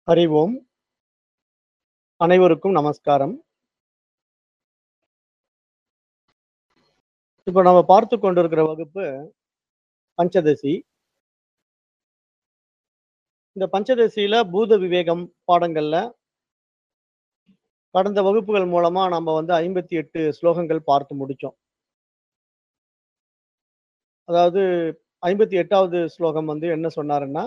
அறிவோம். அனைவருக்கும் நமஸ்காரம். இப்ப நம்ம பார்த்துக் கொண்டிருக்கிற வகுப்பு பஞ்சதசி. இந்த பஞ்சதசியில பூத விவேகம் பாடங்கள்ல கடந்த வகுப்புகள் மூலமா நம்ம வந்து 58 ஸ்லோகங்கள் பார்த்து முடிச்சோம். அதாவது 58வது ஸ்லோகம் வந்து என்ன சொன்னாருன்னா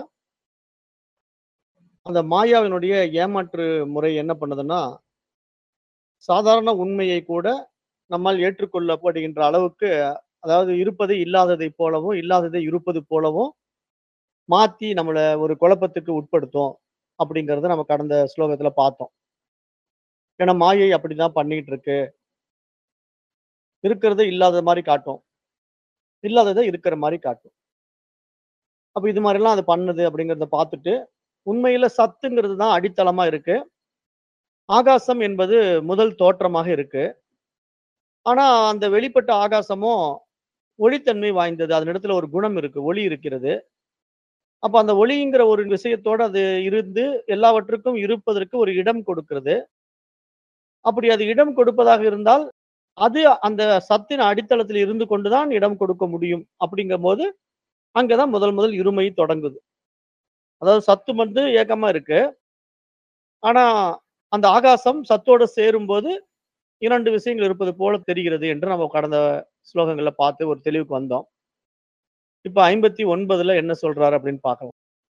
அந்த மாயாவினுடைய ஏமாற்று முறை என்ன பண்ணுதுன்னா, சாதாரண உண்மையை கூட நம்மால் ஏற்றுக்கொள்ளப்படுகின்ற அளவுக்கு அதாவது இருப்பது இல்லாததைப் போலவும், இல்லாததை இருப்பது போலவும் மாத்தி நம்மள ஒரு குழப்பத்துக்கு உட்படுத்தும். அப்படிங்கிறத நம்ம கடந்த ஸ்லோகத்துல பார்த்தோம். ஏன்னா மாயை அப்படிதான் பண்ணிட்டு இருக்கு. இருக்கிறத இல்லாத மாரி காட்டும். இல்லாதத இருக்கிற மாரி காட்டும். அப்ப இது மாரிலாம் அது பண்ணுது அப்படிங்கிறத பார்த்துட்டு, உண்மையில சத்துங்கிறது தான் அடித்தளமா இருக்கு. ஆகாசம் என்பது முதல் தோற்றமாக இருக்கு. ஆனா அந்த வெளிப்பட்ட ஆகாசமும் ஒளித்தன்மை வாய்ந்தது. அதனிடத்துல ஒரு குணம் இருக்கு. ஒளி இருக்கிறது. அப்ப அந்த ஒளிங்கிற ஒரு விஷயத்தோட அது இருந்து எல்லாவற்றுக்கும் இருப்பதற்கு ஒரு இடம் கொடுக்கிறது. அப்படி அது இடம் கொடுப்பதாக இருந்தால், அது அந்த சத்தின் அடித்தளத்தில் இருந்து கொண்டு தான் இடம் கொடுக்க முடியும். அப்படிங்கும்போது, அங்க தான் முதல் முதல் இருமை தொடங்குது. அதாவது சத்து வந்து ஏக்கமா இருக்கு. ஆனா அந்த ஆகாசம் சத்தோட சேரும்போது 2 விஷயங்கள் இருப்பது போல தெரிகிறது என்று நம்ம கடந்த ஸ்லோகங்கள்ல பார்த்து ஒரு தெளிவுக்கு வந்தோம். இப்ப 59ல என்ன சொல்றாரு அப்படின்னு பார்க்கலாம்.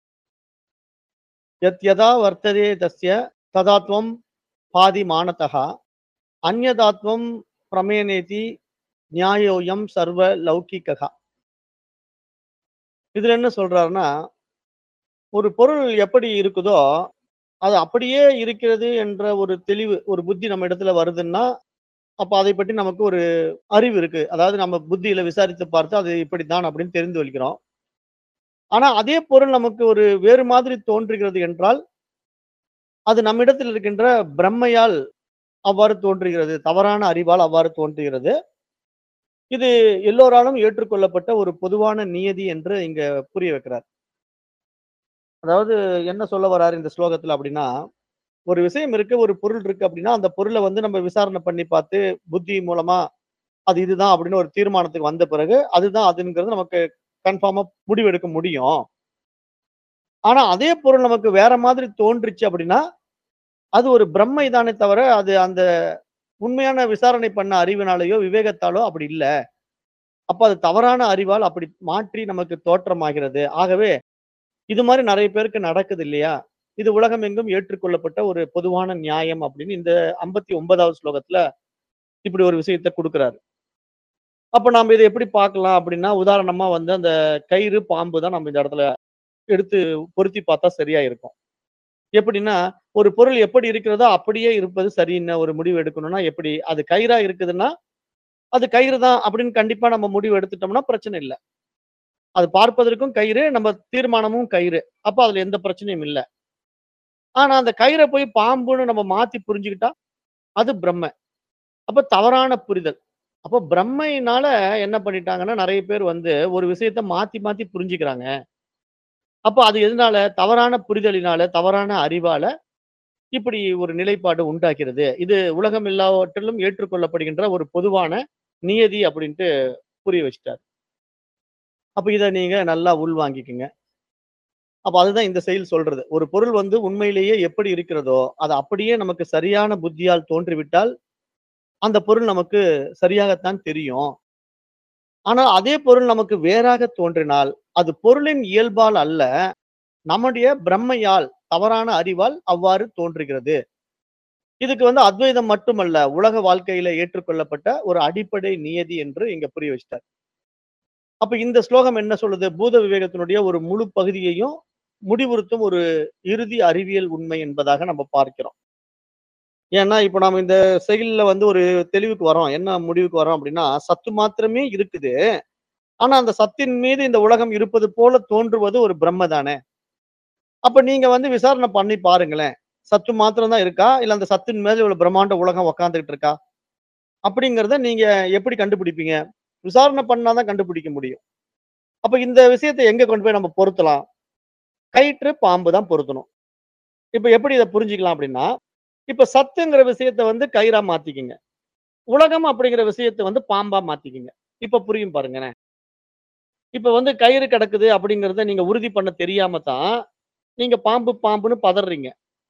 யத் யதா வர்த்ததே தஸ்ய ததாத்வம் பாதிமானதः அந்யதாத்வம் பிரமேனேதி நியாயோயம் சர்வ லௌகிகः. இதுல என்ன சொல்றாருன்னா, ஒரு பொருள் எப்படி இருக்குதோ, அது அப்படியே இருக்கிறது என்ற ஒரு தெளிவு, ஒரு புத்தி நம்ம இடத்துல வருதுன்னா, அப்ப அதைப் பற்றி நமக்கு ஒரு அறிவு இருக்கு. அதாவது நம்ம புத்தியில விசாரித்து பார்த்து அது இப்படித்தான் அப்படின்னு தெரிந்து கொள்கிறோம். ஆனா அதே பொருள் நமக்கு ஒரு வேறு மாதிரி தோன்றுகிறது என்றால், அது நம்மிடத்தில் இருக்கின்ற பிரம்மையால் அவ்வாறு தோன்றுகிறது. தவறான அறிவால் அவ்வாறு தோன்றுகிறது. இது எல்லோராலும் ஏற்றுக்கொள்ளப்பட்ட ஒரு பொதுவான நியதி என்று இங்க புரிய வைக்கிறார். அதாவது என்ன சொல்ல வர்றாரு இந்த ஸ்லோகத்துல அப்படின்னா, ஒரு விஷயம் இருக்கு, ஒரு பொருள் இருக்கு அப்படின்னா, அந்த பொருள வந்து நம்ம விசாரணை பண்ணி பார்த்து, புத்தி மூலமா அது இதுதான் அப்படின்னு ஒரு தீர்மானத்துக்கு வந்த பிறகு, அதுதான் அதுங்கிறது நமக்கு கன்ஃபார்மா முடிவெடுக்க முடியும். ஆனா அதே பொருள் நமக்கு வேற மாதிரி தோன்றுச்சு அப்படின்னா, அது ஒரு பிரம்மை தானே தவிர, அது அந்த உண்மையான விசாரணை பண்ண அறிவினாலேயோ, விவேகத்தாலோ அப்படி இல்ல. அப்ப அது தவறான அறிவால் அப்படி மாற்றி நமக்கு தோற்றமாகிறது. ஆகவே, இது மாரி நெறைய பேருக்கு நடக்குது இல்லையா? இது உலகம் எங்கும் ஏற்றுக்கொள்ளப்பட்ட ஒரு பொதுவான நியாயம் அப்படின்னு இந்த 59வது ஸ்லோகத்துல இப்படி ஒரு விஷயத்த குடுக்குறாரு. அப்ப நாம இத எப்படி பார்க்கலாம் அப்படின்னா, உதாரணமா வந்து அந்த கயிறு, பாம்பு தான் நம்ம இந்த இடத்துல எடுத்து பொருத்தி பார்த்தா சரியா இருக்கும். எப்படின்னா, ஒரு பொருள் எப்படி இருக்கிறதோ அப்படியே இருப்பது சரின்னு ஒரு முடிவு எடுக்கணும்னா எப்படி? அது கயிறா இருக்குதுன்னா, அது கயிறு தான் அப்படின்னு கண்டிப்பா நம்ம முடிவு எடுத்துட்டோம்னா பிரச்சனை இல்ல. அது பார்ப்பதற்கும் கயிறு, நம்ம தீர்மானமும் கயிறு. அப்ப அதுல எந்த பிரச்சனையும் இல்ல. ஆனா அந்த கயிற போய் பாம்புன்னு நம்ம மாத்தி புரிஞ்சுக்கிட்டா, அது பிரம்ம. அப்ப தவறான புரிதல். அப்ப பிரம்மையினால என்ன பண்ணிட்டாங்கன்னா, நெறைய பேர் வந்து ஒரு விஷயத்த மாத்தி மாத்தி புரிஞ்சுக்கிறாங்க. அப்ப அது எதனால? தவறான புரிதலினால, தவறான அறிவால இப்படி ஒரு நிலைப்பாடு உண்டாகிறது. இது உலகம் எல்லாவற்றிலும் ஏற்றுக்கொள்ளப்படுகின்ற ஒரு பொதுவான நியதி அப்படின்ட்டு புரிய வச்சுட்டாரு. அப்ப இத நீங்க நல்லா உள்வாங்கிக்கங்க. அப்ப அதுதான் இந்த செயல் சொல்றது. ஒரு பொருள் வந்து உண்மையிலேயே எப்படி இருக்கிறதோ, அது அப்படியே நமக்கு சரியான புத்தியால் தோன்றிவிட்டால், அந்த பொருள் நமக்கு சரியாகத்தான் தெரியும். ஆனா அதே பொருள் நமக்கு வேறாக தோன்றினால், அது பொருளின் இயல்பால் அல்ல, நம்முடைய பிரம்மையால், தவறான அறிவால் அவ்வாறு தோன்றுகிறது. இதுக்கு வந்து அத்வைதம் மட்டுமல்ல, உலக வாழ்க்கையில ஏற்றுக்கொள்ளப்பட்ட ஒரு அடிப்படை நியதி என்று இங்க புரிய வச்சுட்டார். அப்ப இந்த ஸ்லோகம் என்ன சொல்லுது? பூத விவேகத்தினுடைய ஒரு முழு பகுதியையும் முடிவுறுத்தும் ஒரு இறுதி அறிவியல் உண்மை என்பதாக நம்ம பார்க்கிறோம். ஏன்னா, இப்ப நாம இந்த செயல்ல வந்து ஒரு தெளிவுக்கு வரோம். என்ன முடிவுக்கு வரோம் அப்படின்னா, சத்து மாத்திரமே இருக்குது. ஆனா அந்த சத்தின் மீது இந்த உலகம் இருப்பது போல தோன்றுவது ஒரு பிரம்ம தானே. அப்ப நீங்க வந்து விசாரணை பண்ணி பாருங்களேன். சத்து மாத்திரம் தான் இருக்கா? இல்ல அந்த சத்தின் மேல இவ்வளவு பிரம்மாண்ட உலகம் உட்கார்ந்துகிட்டு இருக்கா? அப்படிங்கிறத நீங்க எப்படி கண்டுபிடிப்பீங்க? விசாரணை பண்ணா தான் கண்டுபிடிக்க முடியும். அப்ப இந்த விஷயத்த எங்க கொண்டு போய் நம்ம பொருத்தலாம்? கயிற்று, பாம்பு தான் பொருத்தணும். இப்ப எப்படி இத புரிஞ்சுக்கலாம் அப்படின்னா, இப்ப சத்துங்கிற விஷயத்த வந்து கயிறா மாத்திக்கங்க. உலகம் அப்படிங்கிற விஷயத்த வந்து பாம்பா மாத்திக்கங்க. இப்ப புரியும் பாருங்களேன். இப்ப வந்து கயிறு கிடக்குது அப்படிங்கிறத நீங்க உறுதி பண்ண தெரியாம தான், நீங்க பாம்பு பாம்புன்னு பதர்றீங்க.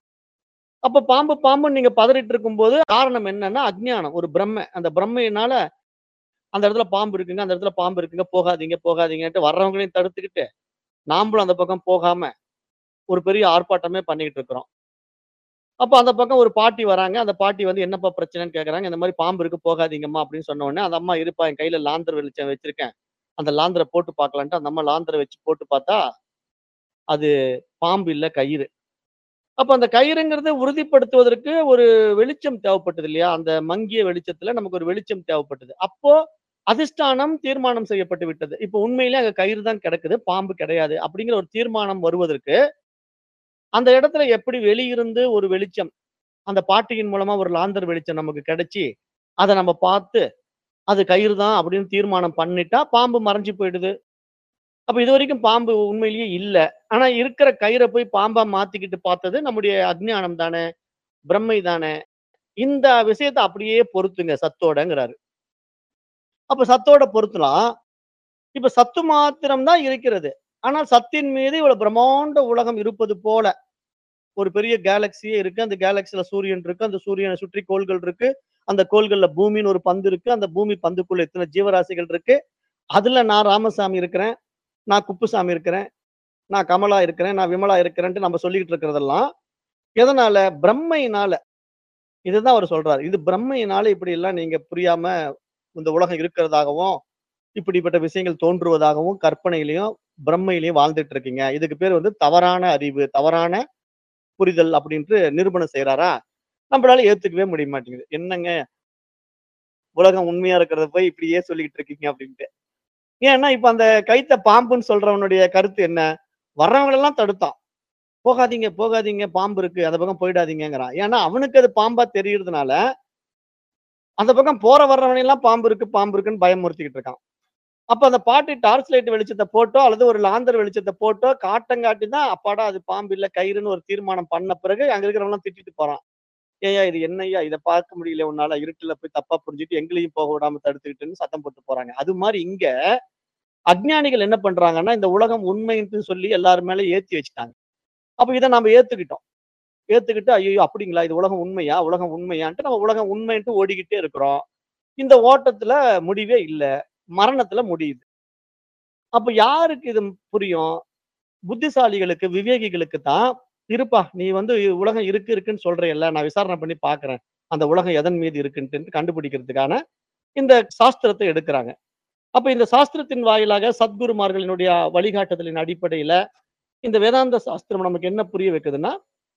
அப்ப பாம்பு பாம்புன்னு நீங்க பதறிட்டு இருக்கும்போது, காரணம் என்னன்னா அஞ்ஞானம். ஒரு பிரம்மை. அந்த பிரம்மையினால, அந்த இடத்துல பாம்பு இருக்குங்க, அந்த இடத்துல பாம்பு இருக்குங்க, போகாதீங்க, போகாதீங்கன்ட்டு வர்றவங்களையும் தடுத்துக்கிட்டு, நாமளும் அந்த பக்கம் போகாம, ஒரு பெரிய ஆர்ப்பாட்டமே பண்ணிக்கிட்டு இருக்கிறோம். அப்ப அந்த பக்கம் ஒரு பாட்டி வராங்க. அந்த பாட்டி வந்து என்னப்பா பிரச்சனைன்னு கேட்கறாங்க. இந்த மாரி பாம்பு இருக்கு போகாதீங்கம்மா அப்படின்னு சொன்ன உடனே, அந்த அம்மா இருப்பா என் கையில லாந்தர் வெளிச்சம் வச்சிருக்கேன். அந்த லாந்தர போட்டு பார்க்கலான்ட்டு அந்த அம்மா லாந்தர வச்சு போட்டு பார்த்தா, அது பாம்பு இல்ல கயிறு. அப்ப அந்த கயிறுங்கிறத உறுதிப்படுத்துவதற்கு ஒரு வெளிச்சம் தேவைப்பட்டது இல்லையா? அந்த மங்கிய வெளிச்சத்துல நமக்கு ஒரு வெளிச்சம் தேவைப்பட்டது. அப்போ அதிஷ்டானம் தீர்மானம் செய்யப்பட்டு விட்டது. இப்ப உண்மையிலே அங்க கயிறு தான் கிடக்குது, பாம்பு கிடையாது. அப்படிங்கிற ஒரு தீர்மானம் வருவதற்கு, அந்த இடத்துல எப்படி வெளியிருந்து ஒரு வெளிச்சம், அந்த பாட்டியின் மூலமா ஒரு லாந்தர் வெளிச்சம் நமக்கு கிடைச்சு, அத நம்ம பார்த்து, அது கயிறு தான் அப்படின்னு தீர்மானம் பண்ணிட்டா, பாம்பு மறைஞ்சு போயிடுது. அப்ப இதுவரைக்கும் பாம்பு உண்மையிலேயே இல்ல. ஆனா இருக்கிற கயிற போய் பாம்பா மாத்திக்கிட்டு பார்த்தது நம்முடைய அஞ்ஞானம் தானே, பிரம்மை தானே. இந்த விஷயத்த அப்படியே பொருத்துங்க சத்தோடங்கிறாரு. அப்ப சத்தோட பொருத்தலாம். இப்ப சத்து மாத்திரம் தான் இருக்கிறது. ஆனால் சத்தின் மீது இவ்வளவு பிரம்மாண்ட உலகம் இருப்பது போல, ஒரு பெரிய கேலக்ஸியே இருக்கு. அந்த கேலக்ஸில சூரியன் இருக்கு. அந்த சூரியனை சுற்றி கோள்கள் இருக்கு. அந்த கோள்கள்ல பூமின்னு ஒரு பந்து இருக்கு. அந்த பூமி பந்துக்குள்ள இத்தனை ஜீவராசிகள் இருக்கு. அதுல நான் ராமசாமி இருக்கிறேன். நான் குப்புசாமி இருக்கிறேன். நான் கமலா இருக்கிறேன். நான் விமலா இருக்கிறேன்ட்டு நம்ம சொல்லிக்கிட்டு இருக்கிறதெல்லாம், எதனால? பிரம்மையினால. இதுதான் அவரு சொல்றாரு. இது பிரம்மையினால இப்படி எல்லாம் நீங்க புரியாம இந்த உலகம் இருக்கிறதாகவும், இப்படிப்பட்ட விஷயங்கள் தோன்றுவதாகவும், கற்பனையிலயும், பிரம்மையிலயும் வாழ்ந்துட்டு இருக்கீங்க. இதுக்கு பேர் வந்து தவறான அறிவு, தவறான புரிதல் அப்படின்ட்டு நிரூபணம் செய்றாரா, நம்மளால ஏத்துக்கவே முடிய மாட்டேங்குது. என்னங்க உலகம் உண்மையா இருக்கிறத போய் இப்படியே சொல்லிக்கிட்டு இருக்கீங்க அப்படின்ட்டு. ஏன்னா, இப்ப அந்த கைத்த பாம்புன்னு சொல்றவனுடைய கருத்து என்ன? வர்றவங்களெல்லாம் தடுத்தான். போகாதீங்க, போகாதீங்க பாம்பு இருக்கு. அந்த பக்கம் போயிடாதீங்கங்கிறான். ஏன்னா, அவனுக்கு அது பாம்பா தெரியறதுனால, அந்த பக்கம் போற வர்றவனையெல்லாம் பாம்பு இருக்கு, பாம்பு இருக்குன்னு பயமுறுத்திக்கிட்டு இருக்கான். அப்ப அந்த பாட்டி டார்ச் லைட் வெளிச்சத்த போட்டோ, அல்லது ஒரு லாந்தர் வெளிச்சத்த போட்டோ காட்டங்காட்டி தான், அப்பாடா அது பாம்பு இல்ல கயிறுன்னு ஒரு தீர்மானம் பண்ண பிறகு, அங்க இருக்கிறவன்லாம் திட்டிட்டு போறான். "ஏய்யா இது என்னய்யா? இத பார்க்க முடியல உன்னால? இருட்டுல போய் தப்பா புரிஞ்சுட்டு எங்களையும் போக விடாம தடுத்துக்கிட்டுன்னு" சத்தம் போட்டு போறாங்க. அது மாரி இங்க, அஞ்ஞானிகள் என்ன பண்றாங்கன்னா, இந்த உலகம் உண்மைன்ட்டு சொல்லி எல்லார் மேலயும் ஏத்தி வச்சுட்டாங்க. அப்ப இத நாம ஏத்துக்கிட்டோம். ஏத்துக்கிட்டு, "ஐயய்யோ! அப்படிங்களா? இது உலகம் உண்மையா? உலகம் உண்மையான்ட்டு" நம்ம உலகம் உண்மைன்ட்டு ஓடிக்கிட்டே இருக்கிறோம். இந்த ஓட்டத்துல முடிவே இல்ல. மரணத்துல முடியுது. அப்ப யாருக்கு இது புரியும்? புத்திசாலிகளுக்கு, விவேகிகளுக்கு தான், "இருப்பா, நீ வந்து உலகம் இருக்கு இருக்குன்னு சொல்றயல்ல, நான் விசாரணை பண்ணி பார்க்கிறேன். அந்த உலகம் எதன் மீது இருக்குன்ட்டு" கண்டுபிடிக்கிறதுக்கான இந்த சாஸ்திரத்த எடுக்குறாங்க. அப்ப இந்த சாஸ்திரத்தின் வாயிலாக சத்குருமார்களினுடைய வழிகாட்டுதலின் அடிப்படையில, இந்த வேதாந்த சாஸ்திரம் நமக்கு என்ன புரிய வைக்குதுன்னா,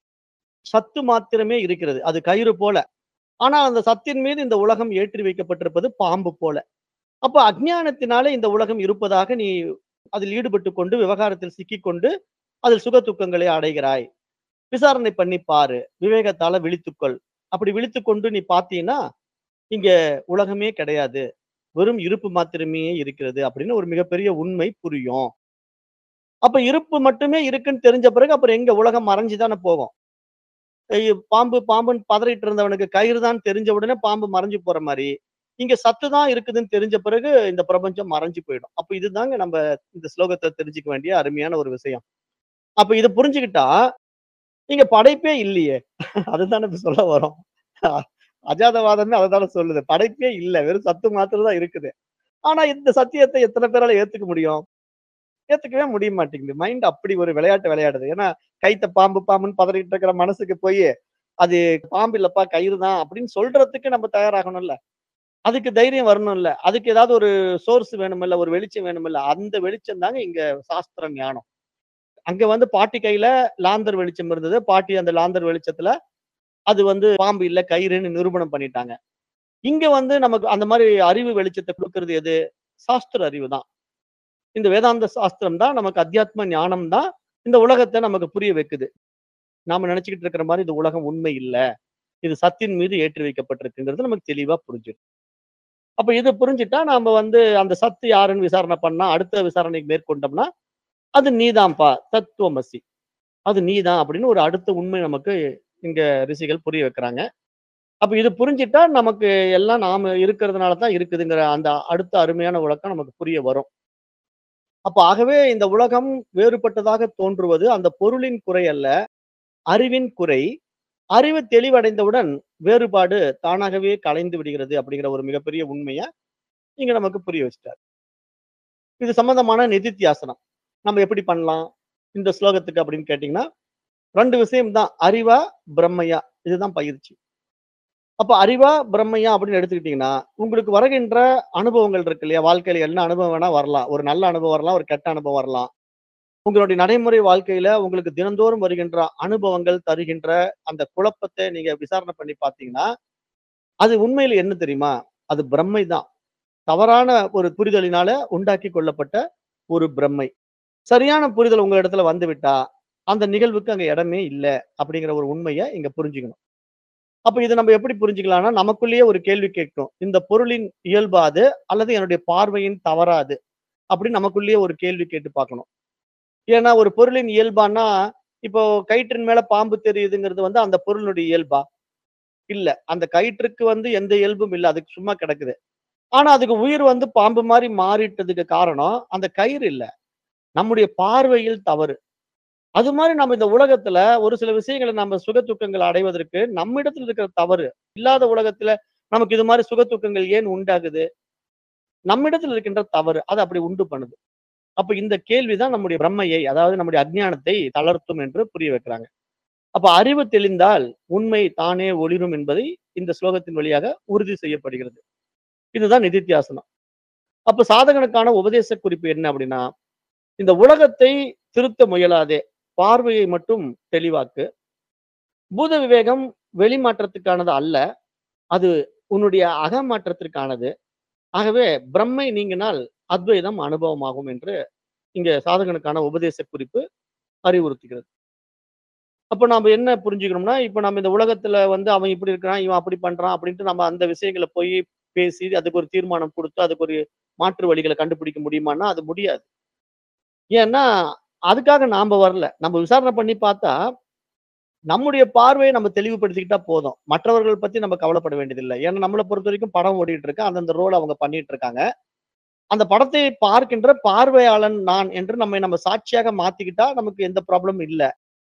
சத்து மாத்திரமே இருக்கிறது. அது கயிறு போல. ஆனால் அந்த சத்தின் மீது இந்த உலகம் ஏற்றி வைக்கப்பட்டிருப்பது பாம்பு போல. அப்ப அஞ்ஞானத்தினாலே இந்த உலகம் இருப்பதாக நீ அதில் ஈடுபட்டுக் கொண்டு, விவகாரத்தில் சிக்கிக்கொண்டு, அதில் சுக துக்கங்களை அடைகிறாய். விசாரணை பண்ணி பாரு. விவேகத்தால விழித்துக்கொள். அப்படி விழித்துக்கொண்டு நீ பார்த்தீன்னா, இங்க உலகமே கிடையாது. வெறும் இருப்பு மாத்திரமே இருக்கிறது அப்படின்னு ஒரு மிகப்பெரிய உண்மை புரியும். அப்ப இருப்பு மட்டுமே இருக்குன்னு தெரிஞ்ச பிறகு, அப்புறம் எங்க உலகம் மறைஞ்சு தானே போகும். ஐயோ! பாம்பு பாம்புன்னு பதறிட்டு இருந்தவனுக்கு கயிறு தான் தெரிஞ்ச உடனே பாம்பு மறைஞ்சு போற மாரி, இங்க சத்து தான் இருக்குதுன்னு தெரிஞ்ச பிறகு இந்த பிரபஞ்சம் மறைஞ்சு போயிடும். அப்ப இதுதாங்க நம்ப இந்த ஸ்லோகத்துல தெரிஞ்சுக்க வேண்டிய அருமையான ஒரு விஷயம். அப்ப இத புரிஞ்சுக்கிட்டா, இங்க படைப்பே இல்லையே. அதுதானே இப்ப சொல்ல வரோம். அஜாதவாதமே அததானே சொல்லுது. படைப்பே இல்ல. வெறும் சத்து மாத்திரம் தான் இருக்குது. ஆனா இந்த சத்தியத்த எத்தன பேரால ஏத்துக்க முடியும்? ஏத்துக்கவே முடிய மாட்டேங்குது. மைண்ட் அப்படி ஒரு விளையாட்டு விளையாடுது. ஏன்னா, கைத்த பாம்பு பாம்புன்னு பதறிட்டு இருக்கிற மனசுக்கு போயி, அது பாம்பு இல்லப்பா கயிறு தான் அப்படின்னு சொல்றதுக்கு நம்ம தயாராகணும்ல. அதுக்கு தைரியம் வரணும்ல. அதுக்கு ஏதாவது ஒரு சோர்ஸ் வேணும்ல்ல, ஒரு வெளிச்சம் வேணும்ல்ல. அந்த வெளிச்சம் தாங்க இங்க சாஸ்திர ஞானம். அங்க வந்து பாட்டி கையில லாந்தர் வெளிச்சம் இருந்தது. பாட்டி அந்த லாந்தர் வெளிச்சத்துல, அது வந்து பாம்பு இல்ல கயிறுன்னு நிரூபணம் பண்ணிட்டாங்க. இங்க வந்து நமக்கு அந்த மாரி அறிவு வெளிச்சத்த குடுக்குறது எது? சாஸ்திர அறிவு தான். இந்த வேதாந்த சாஸ்திரம் தான் நமக்கு அத்தியாத்ம ஞானம் தான் இந்த உலகத்த நமக்கு புரிய வைக்குது. நாம நெனச்சுக்கிட்டு இருக்கிற மாரி இந்த உலகம் உண்மை இல்ல. இது சத்தின் மீது ஏற்றி வைக்கப்பட்டிருக்குங்கிறது நமக்கு தெளிவா புரிஞ்சிரும். அப்ப இது புரிஞ்சுட்டா நாம வந்து அந்த சத்து யாருன்னு விசாரணை பண்ணா, அடுத்த விசாரணைக்கு மேற்கொண்டோம்னா, அது நீதான்ப்பா தத்துவமசி. அது நீதான் அப்படின்னு ஒரு அடுத்த உண்மை நமக்கு இங்க ரிஷிகள் புரிய வைக்கிறாங்க. அப்ப இது புரிஞ்சிட்டா நமக்கு எல்லாம் நாம இருக்கிறதுனால தான் இருக்குதுங்கிற அந்த அடுத்த அருமையான விளக்கம் நமக்கு புரிய வரும். அப்ப ஆகவே இந்த உலகம் வேறுபட்டதாக தோன்றுவது அந்த பொருளின் குறை அல்ல, அறிவின் குறை. அறிவு தெளிவடைந்தவுடன் வேறுபாடு தானாகவே கலைந்து விடுகிறது அப்படிங்கிற ஒரு மிகப்பெரிய உண்மைய இங்க நமக்கு புரிய வச்சுட்டார். இது சம்பந்தமான நிதித்தியாசனம். நம்ம எப்படி பண்ணலாம்? இந்த ஸ்லோகத்துக்கு அப்படின்னு கேட்டீங்கன்னா, 2 விஷயம் தான். அறிவா? பிரம்மையா? இதுதான் பயிற்சி. அப்ப அறிவா? பிரம்மையா? அப்படின்னு எடுத்துக்கிட்டீங்கன்னா, உங்களுக்கு வருகின்ற அனுபவங்கள் இருக்கு இல்லையா? வாழ்க்கையில என்ன அனுபவம் வேணா வரலாம். ஒரு நல்ல அனுபவம் வரலாம், ஒரு கெட்ட அனுபவம் வரலாம். உங்களுடைய நடைமுறை வாழ்க்கையில உங்களுக்கு தினந்தோறும் வருகின்ற அனுபவங்கள் தருகின்ற அந்த குழப்பத்த நீங்க விசாரணை பண்ணி பார்த்தீங்கன்னா, அது உண்மையில என்ன தெரியுமா? அது பிரம்மை தான். தவறான ஒரு புரிதலினால உண்டாக்கிக் கொள்ளப்பட்ட ஒரு பிரம்மை. சரியான புரிதல் உங்க இடத்துல வந்துவிட்டா, அந்த நிகழ்வுக்கு அங்க இடமே இல்ல அப்படிங்கிற ஒரு உண்மைய இங்க புரிஞ்சுக்கணும். அப்ப இத நம்ம எப்படி புரிஞ்சுக்கலாம்னா, நமக்குள்ளேயே ஒரு கேள்வி கேட்கும். இந்த பொருளின் இயல்பா அது? அல்லது என்னுடைய பார்வையின் தவறா அது? அப்படின்னு நமக்குள்ளேயே ஒரு கேள்வி கேட்டு பார்க்கணும். ஏன்னா ஒரு பொருளின் இயல்பான்னா, இப்போ கயிற்றின் மேல பாம்பு தெரியுதுங்கிறது வந்து அந்த பொருளினுடைய இயல்பா? இல்ல. அந்த கயிற்றுக்கு வந்து எந்த இயல்பும் இல்ல. அதுக்கு சும்மா கிடக்குது. ஆனா அதுக்கு உயிர் வந்து பாம்பு மாரி மாறிட்டதுக்கு காரணம், அந்த கயிறு இல்ல. நம்முடைய பார்வையில் தவறு. அது மாரி நம்ம இந்த உலகத்துல ஒரு சில விஷயங்கள நம்ம சுக துக்கங்கள் அடைவதற்கு நம்மிடத்தில் இருக்கிற தவறு. இல்லாத உலகத்துல நமக்கு இது மாரி சுக துக்கங்கள் ஏன் உண்டாகுது? நம்மிடத்தில் இருக்கின்ற தவறு. அது அப்படி உண்டு பண்ணுது. அப்ப இந்த கேள்வி தான் நம்முடைய பிரம்மையை, அதாவது நம்முடைய அஞ்ஞானத்தை தளர்த்தும் என்று புரிய வைக்கிறாங்க. அப்ப அறிவு தெளிந்தால் உண்மை தானே ஒளிரும் என்பதை இந்த ஸ்லோகத்தின் வழியாக உறுதி செய்யப்படுகிறது. இதுதான் நிதித்தியாசனம். அப்ப சாதகனுக்கான உபதேச குறிப்பு என்ன அப்படின்னா, இந்த உலகத்தை திருத்த முயலாதே. பார்வையை மட்டும் தெளிவாக்கு. பூத விவேகம் வெளிமாற்றத்துக்கானது அல்ல. அது உன்னுடைய அகமாற்றத்திற்கானது. ஆகவே பிரம்மை நீங்கினால் அத்வைதம் அனுபவமாகும் என்று இங்க சாதகனுக்கான உபதேச குறிப்பு அறிவுறுத்துகிறது. அப்ப நாம என்ன புரிஞ்சுக்கணும்னா, இப்ப நம்ம இந்த உலகத்துல வந்து அவன் இப்படி இருக்கிறான், இவன் அப்படி பண்றான் அப்படின்ட்டு நம்ம அந்த விஷயங்கள போய் பேசி, அதுக்கு ஒரு தீர்மானம் குடுத்து, அதுக்கு ஒரு மாற்று வழிகள கண்டுபிடிக்க முடியுமான்னா, அது முடியாது. ஏன்னா, அதுக்காக நாம வரல. நம்ம விசாரணை பண்ணி பார்த்தா, நம்முடைய பார்வைய நம்ம தெளிவுபடுத்திக்கிட்டா போதும். மற்றவர்கள் பத்தி நம்ம கவலைப்பட வேண்டியதில்ல. ஏன்னா நம்மள பொறுத்தவரைக்கும் படம் ஓடிட்டு இருக்கு. அந்தந்த ரோல் அவங்க பண்ணிட்டு இருக்காங்க. அந்த படத்தை பார்க்கின்ற பார்வையாளன் நான் என்று நம்மை நம்ம சாட்சியாக மாத்திக்கிட்டா நமக்கு எந்த ப்ராப்ளமும் இல்ல.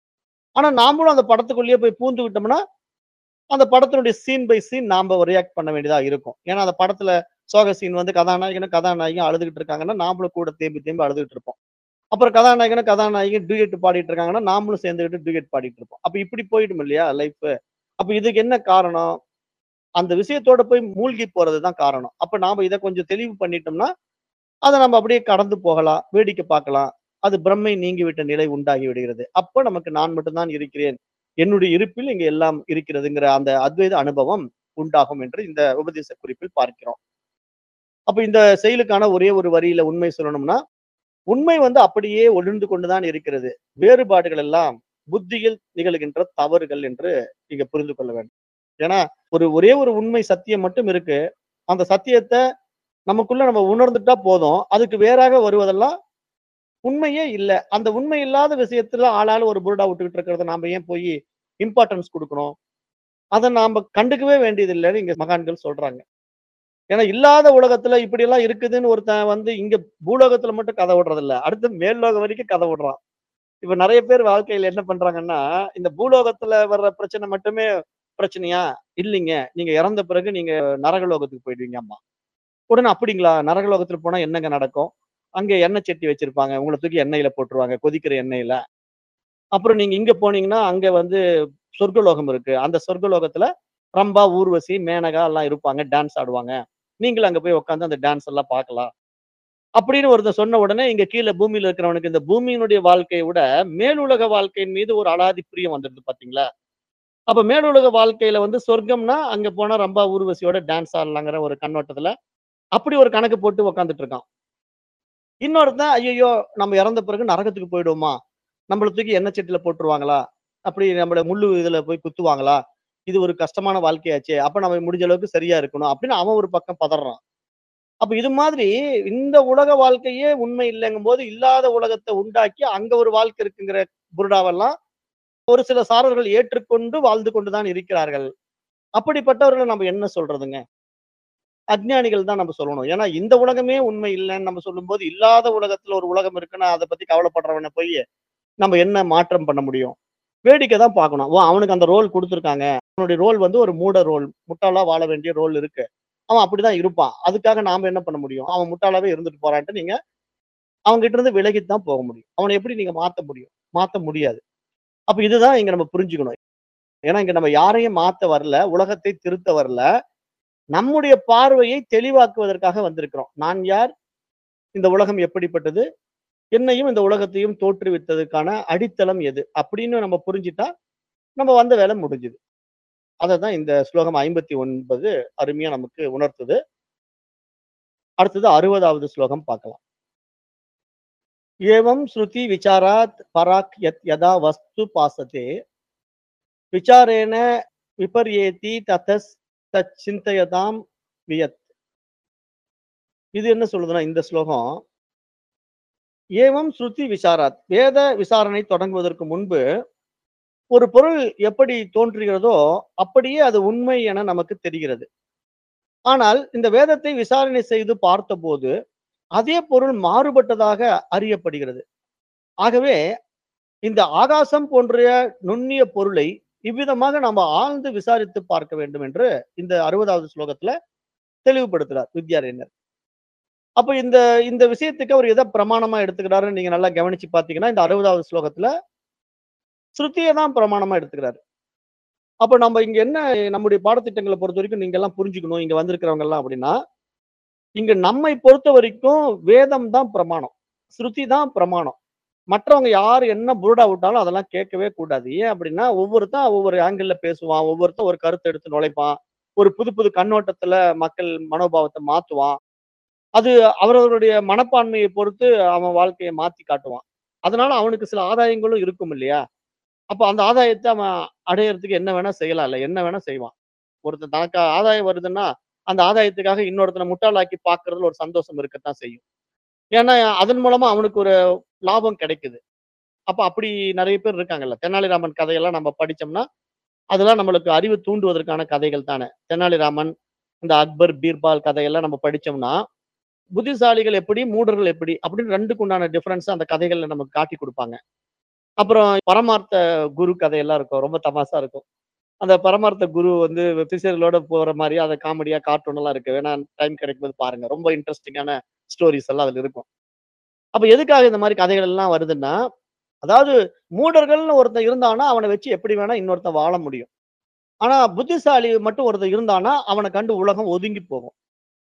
ஆனா நாமளும் அந்த படத்துக்குள்ளேயே போய் பூந்து விட்டோம்னா, அந்த படத்தினுடைய சீன் பை சீன் நாம ரியாக்ட் பண்ண வேண்டியதா இருக்கும். ஏன்னா அந்த படத்துல சோக சீன் வந்து கதாநாயகனும், கதாநாயகியும் அழுதுகிட்டு இருக்காங்கன்னா, நாமளும் கூட தேம்பி தேம்பி அழுதுகிட்டு இருப்போம். அப்புறம் கதாநாயகனும், கதாநாயகியும் டூயட் பாடிட்டு இருக்காங்கன்னா, நாமளும் சேர்ந்துகிட்டு டூயட் பாடிட்டு இருப்போம். அப்ப இப்படி போயிடும் இல்லையா லைஃப். அப்ப இதுக்கு என்ன காரணம்? அந்த விஷயத்தோட போய் மூழ்கி போறது தான் காரணம். அப்ப நாம இத கொஞ்சம் தெளிவு பண்ணிட்டோம்னா, அத நம்ம அப்படியே கடந்து போகலாம். வேடிக்கை பார்க்கலாம். அது பிரம்மை நீங்கிவிட்ட நிலை உண்டாகி விடுகிறது. அப்ப நமக்கு நான் மட்டும் தான் இருக்கிறேன். என்னுடைய இருப்பில் இங்க எல்லாம் இருக்கிறதுங்கிற அந்த அத்வைத அனுபவம் உண்டாகும் என்று இந்த உபதேச குறிப்பில் பார்க்கிறோம். அப்ப இந்த செயலுக்கான ஒரே ஒரு வரியில உண்மை சொல்லணும்னா, உண்மை வந்து அப்படியே ஒளிர்ந்து கொண்டு தான் இருக்கிறது. வேறுபாடுகள் எல்லாம் புத்தியில் நிகழ்கின்ற தவறுகள் என்று இங்க புரிந்து கொள்ள வேண்டும். ஏன்னா, ஒரு ஒரே ஒரு உண்மை சத்தியம் மட்டும் இருக்கு. அந்த சத்தியத்த நமக்குள்ள நம்ம உணர்ந்துட்டா போதும். அதுக்கு வேறாக வருவதெல்லாம் உண்மையே இல்ல. அந்த உண்மை இல்லாத விஷயத்துல ஆளாளு ஒரு புருடா விட்டுக்கிட்டு இருக்கிறத நாம ஏன் போய் இம்பார்ட்டன்ஸ் குடுக்கணும்? அத நாம கண்டுக்கவே வேண்டியதில்லன்னு இங்க மகான்கள் சொல்றாங்க. ஏன்னா இல்லாத உலகத்துல இப்படியெல்லாம் இருக்குதுன்னு ஒருத்தன் வந்து இங்க பூலோகத்துல மட்டும் கதை விடுறதில்ல. அடுத்து மேல்லோகம் வரைக்கும் கதை விடுறான். இப்ப நெறைய பேர் வாழ்க்கையில என்ன பண்றாங்கன்னா, இந்த பூலோகத்துல வர்ற பிரச்சனை மட்டுமே பிரச்சனையா? இல்லீங்க. நீங்க இறந்த பிறகு நீங்க நரகலோகத்துக்கு போயிடுவீங்கம்மா. உடனே அப்படிங்களா? நரகலோகத்துல போனா என்னங்க நடக்கும்? அங்க எண்ணெய் சட்டி வச்சிருப்பாங்க. உங்கள தூக்கி எண்ணெயில போட்டுருவாங்க. கொதிக்கிற எண்ணெயில. அப்புறம் நீங்க இங்க போனீங்கன்னா, அங்க வந்து சொர்க்கலோகம் இருக்கு. அந்த சொர்க்கலோகத்துல ரம்பா, ஊர்வசி, மேனகா எல்லாம் இருப்பாங்க. டான்ஸ் ஆடுவாங்க. நீங்களும் அங்க போய் உட்கார்ந்து அந்த டான்ஸ் எல்லாம் பார்க்கலாம். அப்படின்னு ஒருத்தன் சொன்ன உடனே இங்க கீழ பூமியில இருக்கிறவனுக்கு இந்த பூமியினுடைய வாழ்க்கைய விட மேலுலக வாழ்க்கையின் மீது ஒரு அலாதி பிரியம் வந்துடுது பார்த்தீங்களா? அப்ப மேலுலக வாழ்க்கையில வந்து சொர்க்கம்னா, அங்க போனா ரம்பா, ஊர்வசியோட டான்ஸ் ஆடலாங்கிற ஒரு கண்ணோட்டத்துல, அப்படி ஒரு கணக்கு போட்டு உட்கார்ந்துட்டு இருக்கான். இன்னொருத்தன் ஐயய்யோ! நம்ம இறந்த பிறகு நரகத்துக்கு போயிடுவோமா? நம்மள தூக்கி எண்ணெய் சட்டியில போட்டுருவாங்களா? அப்படி நம்மள முள்ளு இதுல போய் குத்துவாங்களா? இது ஒரு கஷ்டமான வாழ்க்கையாச்சே! அப்ப நம்ம முடிஞ்ச அளவுக்கு சரியா இருக்கணும். அப்படின்னு அவன் ஒரு பக்கம் பதர்றான். அப்ப இது மாதிரி இந்த உலக வாழ்க்கையே உண்மை இல்லைங்கும்போது இல்லாத உலகத்தை உண்டாக்கி அங்க ஒரு வாழ்க்கை இருக்குங்கிற புருடாவெல்லாம் ஒரு சில சாரர்கள் ஏற்றுக்கொண்டு வாழ்ந்து கொண்டுதான் இருக்கிறார்கள் அப்படிப்பட்டவர்களை நம்ம என்ன சொல்றதுங்க அஜ்ஞானிகள் தான் நம்ம சொல்லணும் ஏன்னா இந்த உலகமே உண்மை இல்லைன்னு நம்ம சொல்லும்போது இல்லாத உலகத்துல ஒரு உலகம் இருக்குன்னா அதை பத்தி கவலைப்படுறவனை போய் நம்ம என்ன மாற்றம் பண்ண முடியும் வேடிக்கை தான் பார்க்கணும் ஓ அவனுக்கு அந்த ரோல் கொடுத்துருக்காங்க அவனுடைய ரோல் வந்து ஒரு மூட ரோல் முட்டாளா வாழ வேண்டிய ரோல் இருக்கு அவன் அப்படிதான் இருப்பான் அதுக்காக நாம என்ன பண்ண முடியும் அவன் முட்டாளாவே இருந்துட்டு போறான்ட்டு நீங்க அவங்க கிட்ட இருந்து விலகித்தான் போக முடியும் அவனை எப்படி நீங்க மாத்த முடியும் மாத்த முடியாது அப்ப இதுதான் இங்க நம்ம புரிஞ்சுக்கணும் ஏன்னா இங்க நம்ம யாரையும் மாத்த வரல உலகத்தை திருத்த வரல நம்முடைய பார்வையை தெளிவாக்குவதற்காக வந்திருக்கிறோம் நான் யார் இந்த உலகம் எப்படிப்பட்டது என்னையும் இந்த உலகத்தையும் தோற்றுவித்ததுக்கான அடித்தளம் எது அப்படின்னு நம்ம புரிஞ்சிட்டா நம்ம வந்த வேலை முடிஞ்சுது அதை தான் இந்த ஸ்லோகம் ஐம்பத்தி ஒன்பது அருமையா நமக்கு உணர்த்துது அடுத்தது அறுபதாவது ஸ்லோகம் பார்க்கலாம் ஏவம் ஸ்ருதி விசாராத் பராக் யத் யதா வஸ்து பாசத்தே விசாரேன விபர்யேதி ததஸ் தச் சிந்தயதாம் வியத் இது என்ன சொல்லுதுன்னா இந்த ஸ்லோகம் ஏவம் ஸ்ருதி விசாராத் வேத விசாரணை தொடங்குவதற்கு முன்பு ஒரு பொருள் எப்படி தோன்றுகிறதோ அப்படியே அது உண்மை என நமக்கு தெரிகிறது ஆனால் இந்த வேதத்தை விசாரணை செய்து பார்த்தபோது அதே பொருள் மாறுபட்டதாக அறியப்படுகிறது ஆகவே இந்த ஆகாசம் போன்ற நுண்ணிய பொருளை இவ்விதமாக நம்ம ஆழ்ந்து விசாரித்து பார்க்க வேண்டும் என்று இந்த அறுபதாவது ஸ்லோகத்துல தெளிவுபடுத்துறார் வித்யாரண்யர் அப்ப இந்த இந்த விஷயத்துக்கு அவர் எதை பிரமாணமா எடுத்துக்கிறாருன்னு நீங்க நல்லா கவனிச்சு பாத்தீங்கன்னா இந்த அறுபதாவது ஸ்லோகத்துல ஸ்ருதியை தான் பிரமாணமா எடுத்துக்கிறாரு அப்ப நம்ம இங்க என்ன நம்முடைய பாடத்திட்டங்களை பொறுத்த வரைக்கும் நீங்க எல்லாம் புரிஞ்சுக்கணும் இங்க வந்திருக்கிறவங்க எல்லாம் அப்படின்னா இங்க நம்மை பொறுத்த வரைக்கும் வேதம் தான் பிரமாணம் ஸ்ருதி தான் பிரமாணம் மற்றவங்க யார் என்ன புருடா விட்டாலும் அதெல்லாம் கேட்கவே கூடாது ஏன் அப்படின்னா ஒவ்வொருத்தன் ஒவ்வொரு ஆங்கிள் பேசுவான் ஒவ்வொருத்தன் ஒரு கருத்தை எடுத்து நுழைப்பான் ஒரு புது புது கண்ணோட்டத்துல மக்கள் மனோபாவத்தை மாத்துவான் அது அவரவருடைய மனப்பான்மையை பொறுத்து அவன் வாழ்க்கையை மாத்தி காட்டுவான் அதனால அவனுக்கு சில ஆதாயங்களும் இருக்கும் இல்லையா அப்ப அந்த ஆதாயத்தை அவன் அடையறதுக்கு என்ன வேணா செய்யலாம் இல்ல என்ன வேணா செய்வான் ஒருத்தன் தனக்கு ஆதாயம் வருதுன்னா அந்த ஆதாயத்துக்காக இன்னொருத்தனை முட்டாளாக்கி பாக்குறதுல ஒரு சந்தோஷம் இருக்கத்தான் செய்யும் ஏன்னா அதன் மூலமா அவனுக்கு ஒரு லாபம் கிடைக்குது அப்ப அப்படி நிறைய பேர் இருக்காங்கல்ல தெனாலிராமன் கதையெல்லாம் நம்ம படிச்சோம்னா அதெல்லாம் நம்மளுக்கு அறிவு தூண்டுவதற்கான கதைகள் தானே தெனாலிராமன் இந்த அக்பர் பீர்பால் கதையெல்லாம் நம்ம படிச்சோம்னா புத்திசாலிகள் எப்படி மூடர்கள் எப்படி அப்படின்னு ரெண்டுக்கு உண்டான டிஃபரன்ஸ் அந்த கதைகள்ல நமக்கு காட்டி கொடுப்பாங்க அப்புறம் பரமார்த்த குரு கதையெல்லாம் இருக்கும் ரொம்ப தமாசா இருக்கும் அந்த பரமார்த்த குரு வந்து பிசியர்களோட போற மாதிரி அதை காமெடியா கார்ட்டூன் எல்லாம் இருக்கு வேணா டைம் கிடைக்கும்போது பாருங்க ரொம்ப இன்ட்ரெஸ்டிங்கான ஸ்டோரிஸ் எல்லாம் அதுல இருக்கும் அப்ப எதுக்காக இந்த மாதிரி கதைகள் எல்லாம் வருதுன்னா அதாவது மூடர்கள்னு ஒருத்தன் இருந்தானா அவனை வச்சு எப்படி வேணா இன்னொருத்தன் வாழ முடியும் ஆனா புத்திசாலி மட்டும் ஒருத்தன் இருந்தானா அவனை கண்டு உலகம் ஒதுங்கி போகும்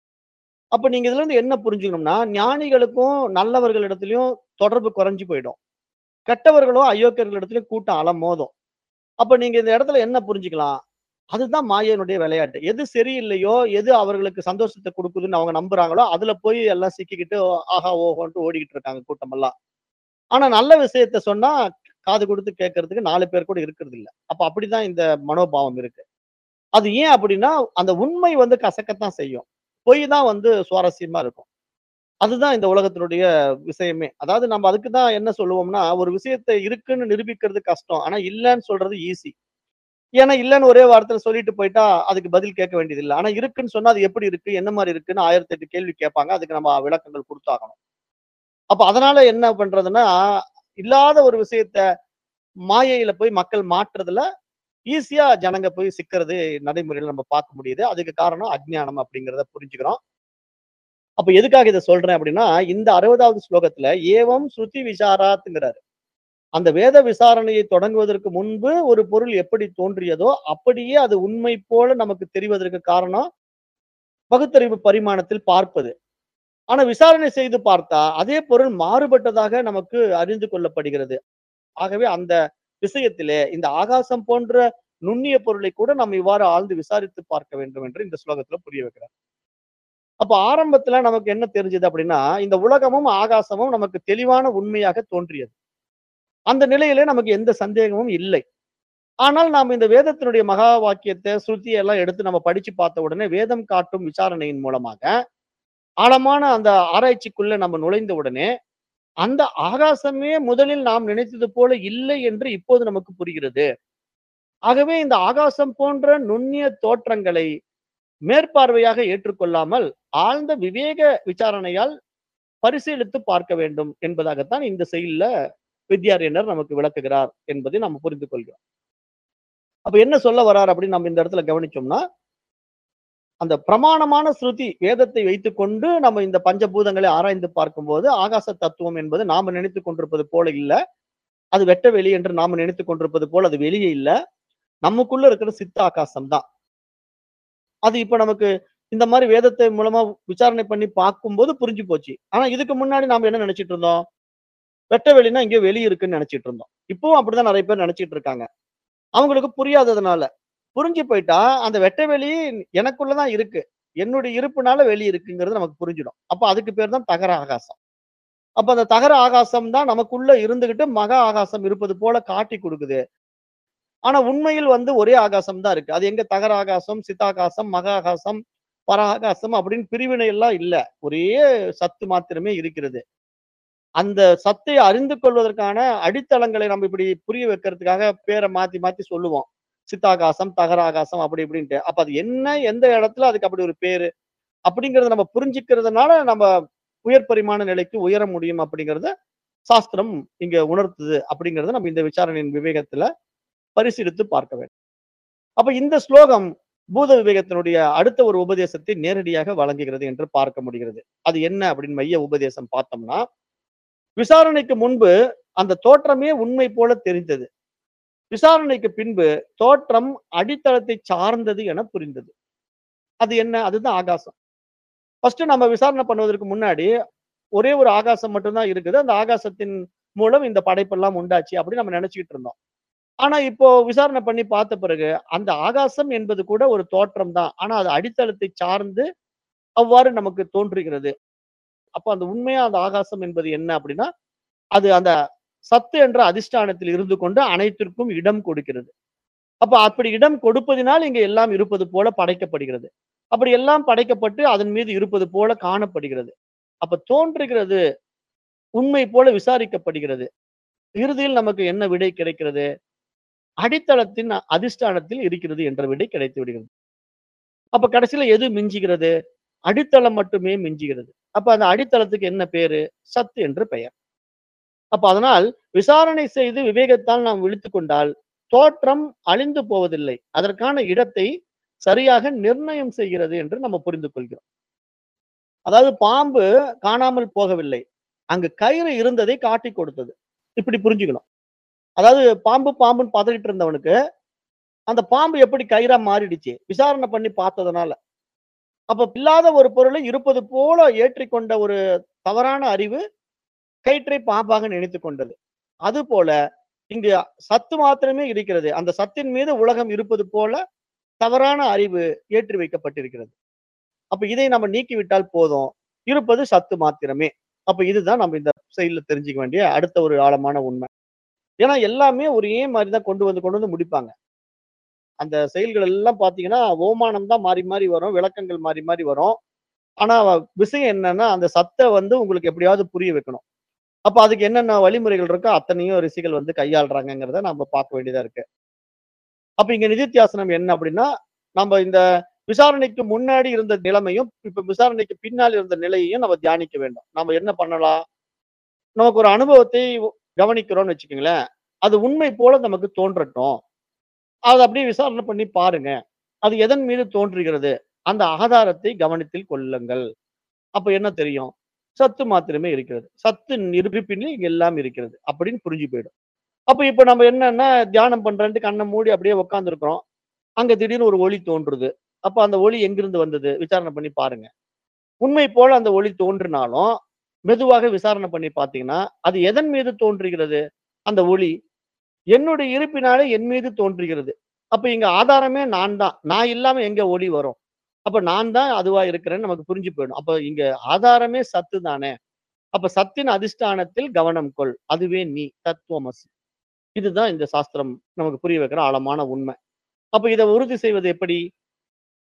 அப்ப நீங்க இதுல இருந்து என்ன புரிஞ்சுக்கணும்னா ஞானிகளுக்கும் நல்லவர்களிடத்திலயும் தொடர்பு குறைஞ்சு போயிடும் கெட்டவர்களோ அயோக்கியர்களிடத்திலயும் கூட்டம் அலமோதும் அப்ப நீங்க இந்த இடத்துல என்ன புரிஞ்சுக்கலாம் அதுதான் மாயனுடைய விளையாட்டு எது சரியில்லையோ எது அவர்களுக்கு சந்தோஷத்தை கொடுக்குதுன்னு அவங்க நம்புறாங்களோ அதுல போய் எல்லாம் சிக்கிக்கிட்டு ஆஹா ஓஹோன்ட்டு ஓடிக்கிட்டு இருக்காங்க கூட்டம் எல்லாம் ஆனா நல்ல விஷயத்த சொன்னா காது கொடுத்து கேட்கறதுக்கு நாலு பேர் கூட இருக்கிறது இல்ல அப்ப அப்படிதான் இந்த மனோபாவம் இருக்கு அது ஏன் அப்படின்னா அந்த உண்மை வந்து கசக்கத்தான் செய்யும் பொய் தான் வந்து சுவாரஸ்யமா இருக்கும் அதுதான் இந்த உலகத்தினுடைய விஷயமே அதாவது நம்ம அதுக்கு தான் என்ன சொல்லுவோம்னா ஒரு விஷயத்தை இருக்குன்னு நிரூபிக்கிறது கஷ்டம் ஆனா இல்லைன்னு சொல்றது ஈஸி ஏன்னா இல்லைன்னு ஒரே வார்த்தையில சொல்லிட்டு போயிட்டா அதுக்கு பதில் கேட்க வேண்டியது இல்லை ஆனா இருக்குன்னு சொன்னா அது எப்படி இருக்கு என்ன மாதிரி இருக்குன்னு ஆயிரத்தி எட்டு கேள்வி கேட்பாங்க அதுக்கு நம்ம விளக்கங்கள் கொடுத்தாகணும் அப்ப அதனால என்ன பண்றதுன்னா இல்லாத ஒரு விஷயத்த மாயையில போய் மக்கள் மாற்றுறதுல ஈஸியா ஜனங்க போய் சிக்கிறது நடைமுறையில நம்ம பார்க்க முடியுது அதுக்கு காரணம் அஜ்ஞானம் அப்படிங்கிறத புரிஞ்சுக்கிறோம் அப்ப எதுக்காக இதை சொல்றேன் அப்படின்னா இந்த அறுபதாவது ஸ்லோகத்துல ஏவம் ஸ்ருதி விசாராத்துங்கிறாரு அந்த வேத விசாரணையை தொடங்குவதற்கு முன்பு ஒரு பொருள் எப்படி தோன்றியதோ அப்படியே அது உண்மை போல நமக்கு தெரிவதற்கு காரணம் பகுத்தறிவு பரிமாணத்தில் பார்ப்பது ஆனா விசாரணை செய்து பார்த்தா அதே பொருள் மாறுபட்டதாக நமக்கு அறிந்து கொள்ளப்படுகிறது ஆகவே அந்த விஷயத்திலே இந்த ஆகாசம் போன்ற நுண்ணிய பொருளை கூட நாம் இவ்வாறு ஆழ்ந்து விசாரித்து பார்க்க வேண்டும் என்று இந்த ஸ்லோகத்துல புரிய வைக்கிறார் அப்ப ஆரம்பத்துல நமக்கு என்ன தெரிஞ்சது அப்படின்னா இந்த உலகமும் ஆகாசமும் நமக்கு தெளிவான உண்மையாக தோன்றியது அந்த நிலையிலே நமக்கு எந்த சந்தேகமும் இல்லை ஆனால் நாம் இந்த வேதத்தினுடைய மகா வாக்கியத்தை ஸ்ருதி எல்லாம் எடுத்து நம்ம படிச்சு பார்த்த உடனே வேதம் காட்டும் விசாரணையின் மூலமாக ஆழமான அந்த ஆராய்ச்சிக்குள்ள நம்ம நுழைந்த உடனே, அந்த ஆகாசமே முதலில் நாம் நினைத்தது போல இல்லை என்று இப்போது நமக்கு புரிகிறது. ஆகவே இந்த ஆகாசம் போன்ற நுண்ணிய தோற்றங்களை மேற்பார்வையாக ஏற்றுக்கொள்ளாமல், ஆழ்ந்த விவேக விசாரணையால் பரிசீலித்து பார்க்க வேண்டும் என்பதாகத்தான் இந்த செய்யுள்ல வித்யாரண்யர் நமக்கு விளக்குகிறார் என்பதை நாம் புரிந்து கொள்கிறோம். அப்ப என்ன சொல்ல வர்றார் அப்படின்னு நம்ம இந்த இடத்துல கவனிச்சோம்னா, அந்த பிரமாணமான ஸ்ருதி வேதத்தை வைத்துக்கொண்டு நம்ம இந்த பஞ்சபூதங்களை ஆராய்ந்து பார்க்கும்போது, ஆகாச தத்துவம் என்பது நாம நினைத்துக் கொண்டிருப்பது போல இல்ல. அது வெட்ட வெளி என்று நாம நினைத்துக் கொண்டிருப்பது போல அது வெளியே இல்ல. நமக்குள்ள இருக்கிற சித்த ஆகாசம் தான். அது இப்ப நமக்கு இந்த மாரி வேதத்தை மூலமா விசாரணை பண்ணி பார்க்கும்போது புரிஞ்சு போச்சு. ஆனா இதுக்கு முன்னாடி நாம என்ன நினைச்சிட்டு இருந்தோம்? வெட்ட வெளின்னா எங்கேயோ வெளிய இருக்குன்னு நினைச்சிட்டு இருந்தோம். இப்பவும் அப்படிதான் நெறைய பேர் நினைச்சிட்டு இருக்காங்க. அவங்களுக்கு புரியாததுனால. புரிஞ்சு போயிட்டா, அந்த வெட்ட வெளி எனக்குள்ள தான் இருக்கு. என்னுடைய இருப்புனால வெளி இருக்குங்கிறது நமக்கு புரிஞ்சிடும். அப்ப அதுக்கு பேர் தான் தகர ஆகாசம். அப்ப அந்த தகர ஆகாசம் தான் நமக்குள்ள இருந்துகிட்டு மகா ஆகாசம் இருப்பது போல காட்டிக் குடுக்குது. ஆனா உண்மையில் வந்து ஒரே ஆகாசம் தான் இருக்கு. அது எங்க தகர ஆகாசம், சித்தாகாசம், மகா ஆகாசம், பர ஆகாசம் அப்படின்னு பிரிவினை எல்லாம் இல்ல. ஒரே சத்து மாத்திரமே இருக்கிறது. அந்த சத்தை அறிந்து கொள்வதற்கான அடித்தளங்களை நம்ம இப்படி புரிய வைக்கிறதுக்காக பேர மாத்தி மாத்தி சொல்லுவோம். சித்தாகாசம், தகர ஆகாசம் அப்படி இப்படின்ட்டு. அப்ப அது என்ன, எந்த இடத்துல அதுக்கு அப்படி ஒரு பேரு, அப்படிங்கிறத நம்ம புரிஞ்சுக்கிறதுனால நம்ம உயர் பரிமாண நிலைக்கு உயர முடியும் அப்படிங்கிறத சாஸ்திரம் இங்க உணர்த்துது அப்படிங்கிறத நம்ம இந்த விசாரணையின் விவேகத்துல பரிசீலித்து பார்க்க வேண்டும். அப்ப இந்த ஸ்லோகம் பூத விவேகத்தினுடைய அடுத்த ஒரு உபதேசத்தை நேரடியாக வழங்குகிறது என்று பார்க்க முடிகிறது. அது என்ன அப்படின்னு மைய உபதேசம் பார்த்தோம்னா, விசாரணைக்கு முன்பு அந்த தோற்றமே உண்மை போல தெரிந்தது. விசாரணைக்கு பின்பு தோற்றம் அடித்தளத்தை சார்ந்தது என புரிந்தது. அது என்ன? அதுதான் ஆகாசம். ஃபர்ஸ்ட் நம்ம விசாரணை பண்ணுவதற்கு முன்னாடி, ஒரே ஒரு ஆகாசம் மட்டும் தான் இருக்குது. அந்த ஆகாசத்தின் மூலம் இந்த படைப்பெல்லாம் உண்டாச்சு அப்படின்னு நம்ம நினைச்சுக்கிட்டு இருந்தோம். ஆனா இப்போ விசாரணை பண்ணி பார்த்த பிறகு, அந்த ஆகாசம் என்பது கூட ஒரு தோற்றம் தான். ஆனா அது அடித்தளத்தை சார்ந்து அவ்வாறு நமக்கு தோன்றுகிறது. அப்ப அந்த உண்மையா அந்த ஆகாசம் என்பது என்ன அப்படின்னா, அது அந்த சத்து என்ற அதிஷ்டானத்தில் இருந்து கொண்டு அனைத்திற்கும் இடம் கொடுக்கிறது. அப்ப அப்படி இடம் கொடுப்பதினால் இங்க எல்லாம் இருப்பது போல படைக்கப்படுகிறது. அப்படி எல்லாம் படைக்கப்பட்டு அதன் மீது இருப்பது போல காணப்படுகிறது. அப்ப தோன்றுகிறது உண்மை போல விசாரிக்கப்படுகிறது. இறுதியில் நமக்கு என்ன விடை கிடைக்கிறது? அடித்தளத்தின் அதிஷ்டானத்தில் இருக்கிறது என்ற விடை கிடைத்து விடுகிறது. அப்ப கடைசியில எது மிஞ்சுகிறது? அடித்தளம் மட்டுமே மிஞ்சுகிறது. அப்ப அந்த அடித்தளத்துக்கு என்ன பேரு? சத்து என்று பெயர். அப்ப அதனால் விசாரணை செய்து விவேகத்தால் நாம் விழித்துக் கொண்டால், தோற்றம் அழிந்து போவதில்லை. அதற்கான இடத்தை சரியாக நிர்ணயம் செய்கிறது என்று நம்ம புரிந்து கொள்கிறோம். அதாவது பாம்பு காணாமல் போகவில்லை. அங்கு கயிறு இருந்ததை காட்டிக் கொடுத்தது. இப்படி புரிஞ்சுக்கணும். அதாவது பாம்பு பாம்புன்னு பதறிட்டு இருந்தவனுக்கு, அந்த பாம்பு எப்படி கயிறா மாறிடுச்சு? விசாரணை பண்ணி பார்த்ததுனால. அப்ப இல்லாத ஒரு பொருளை இருப்பது போல ஏற்றிக்கொண்ட ஒரு தவறான அறிவு, கயிற்றை பாம்பாக நினைத்துக் கொண்டது. அதுபோல இங்கு சத்து மாத்திரமே இருக்கிறது. அந்த சத்தின் மீது உலகம் இருப்பது போல தவறான அறிவு ஏற்றி வைக்கப்பட்டிருக்கிறது. அப்ப இதை நம்ம நீக்கிவிட்டால் போதும். இருப்பது சத்து மாத்திரமே. அப்ப இதுதான் நம்ம இந்த செய்யுள்ல தெரிஞ்சுக்க வேண்டிய அடுத்த ஒரு ஆழமான உண்மை. ஏன்னா எல்லாமே ஒரே மாரி தான் கொண்டு வந்து கொண்டு வந்து முடிப்பாங்க. அந்த செயல்கள் எல்லாம் பார்த்தீங்கன்னா, ஓமானம் தான் மாறி மாறி வரும். விளக்கங்கள் மாறி மாறி வரும். ஆனா விஷயம் என்னன்னா, அந்த சத்த வந்து உங்களுக்கு எப்படியாவது புரிய வைக்கணும். அப்ப அதுக்கு என்னென்ன வழிமுறைகள் இருக்கோ அத்தனையும் ரிஷிகள் வந்து கையாளுறாங்கங்கிறத நம்ம பார்க்க வேண்டியதா இருக்கு. அப்ப இங்க நிதித்தியாசனம் என்ன அப்படின்னா, நம்ம இந்த விசாரணைக்கு முன்னாடி இருந்த நிலைமையும், இப்ப விசாரணைக்கு பின்னால் இருந்த நிலையையும் நம்ம தியானிக்க வேண்டும். நம்ம என்ன பண்ணலாம்? நமக்கு ஒரு அனுபவத்தை கவனிக்கிறோம்னு வச்சுக்கங்களேன். அது உண்மை போல நமக்கு தோன்றட்டும். அத அப்படியே விசாரணை பண்ணி பாருங்க. அது எதன் மீது தோன்றுகிறது? அந்த ஆதாரத்தை கவனத்தில் கொள்ளுங்கள். அப்ப என்ன தெரியும்? சத்து மாத்திரமே இருக்கிறது. சத்து இருப்பினில் இங்க எல்லாம் இருக்கிறது. அப்படின்னு புரிஞ்சு போயிடும். அப்ப இப்ப நம்ம என்னன்னா, தியானம் பண்றேன்ட்டு கண்ண மூடி அப்படியே உட்கார்ந்திருக்கிறோம். அங்க திடீர்னு ஒரு ஒளி தோன்றுது. அப்ப அந்த ஒளி எங்கிருந்து வந்தது? விசாரணை பண்ணி பாருங்க. உண்மை போல அந்த ஒளி தோன்றினாலும், மெதுவாக விசாரணை பண்ணி பார்த்தீங்கன்னா, அது எதன் மீது தோன்றுகிறது? அந்த ஒளி என்னுடைய இருப்பினாலே என் மீது தோன்றுகிறது. அப்ப இங்க ஆதாரமே நான் தான். நான் இல்லாம எங்க ஒளி வரும்? அப்ப நான் தான் அதுவா இருக்கிறேன்னு நமக்கு புரிஞ்சு போயிடும். அப்ப இங்க ஆதாரமே சத்து தானே. அப்ப சத்தின் அதிஷ்டானத்தில் கவனம் கொள். அதுவே நீ. தத்துவமசி. இதுதான் இந்த சாஸ்திரம் நமக்கு புரிய வைக்கிற ஆழமான உண்மை. அப்ப இத உறுதி செய்வது எப்படி?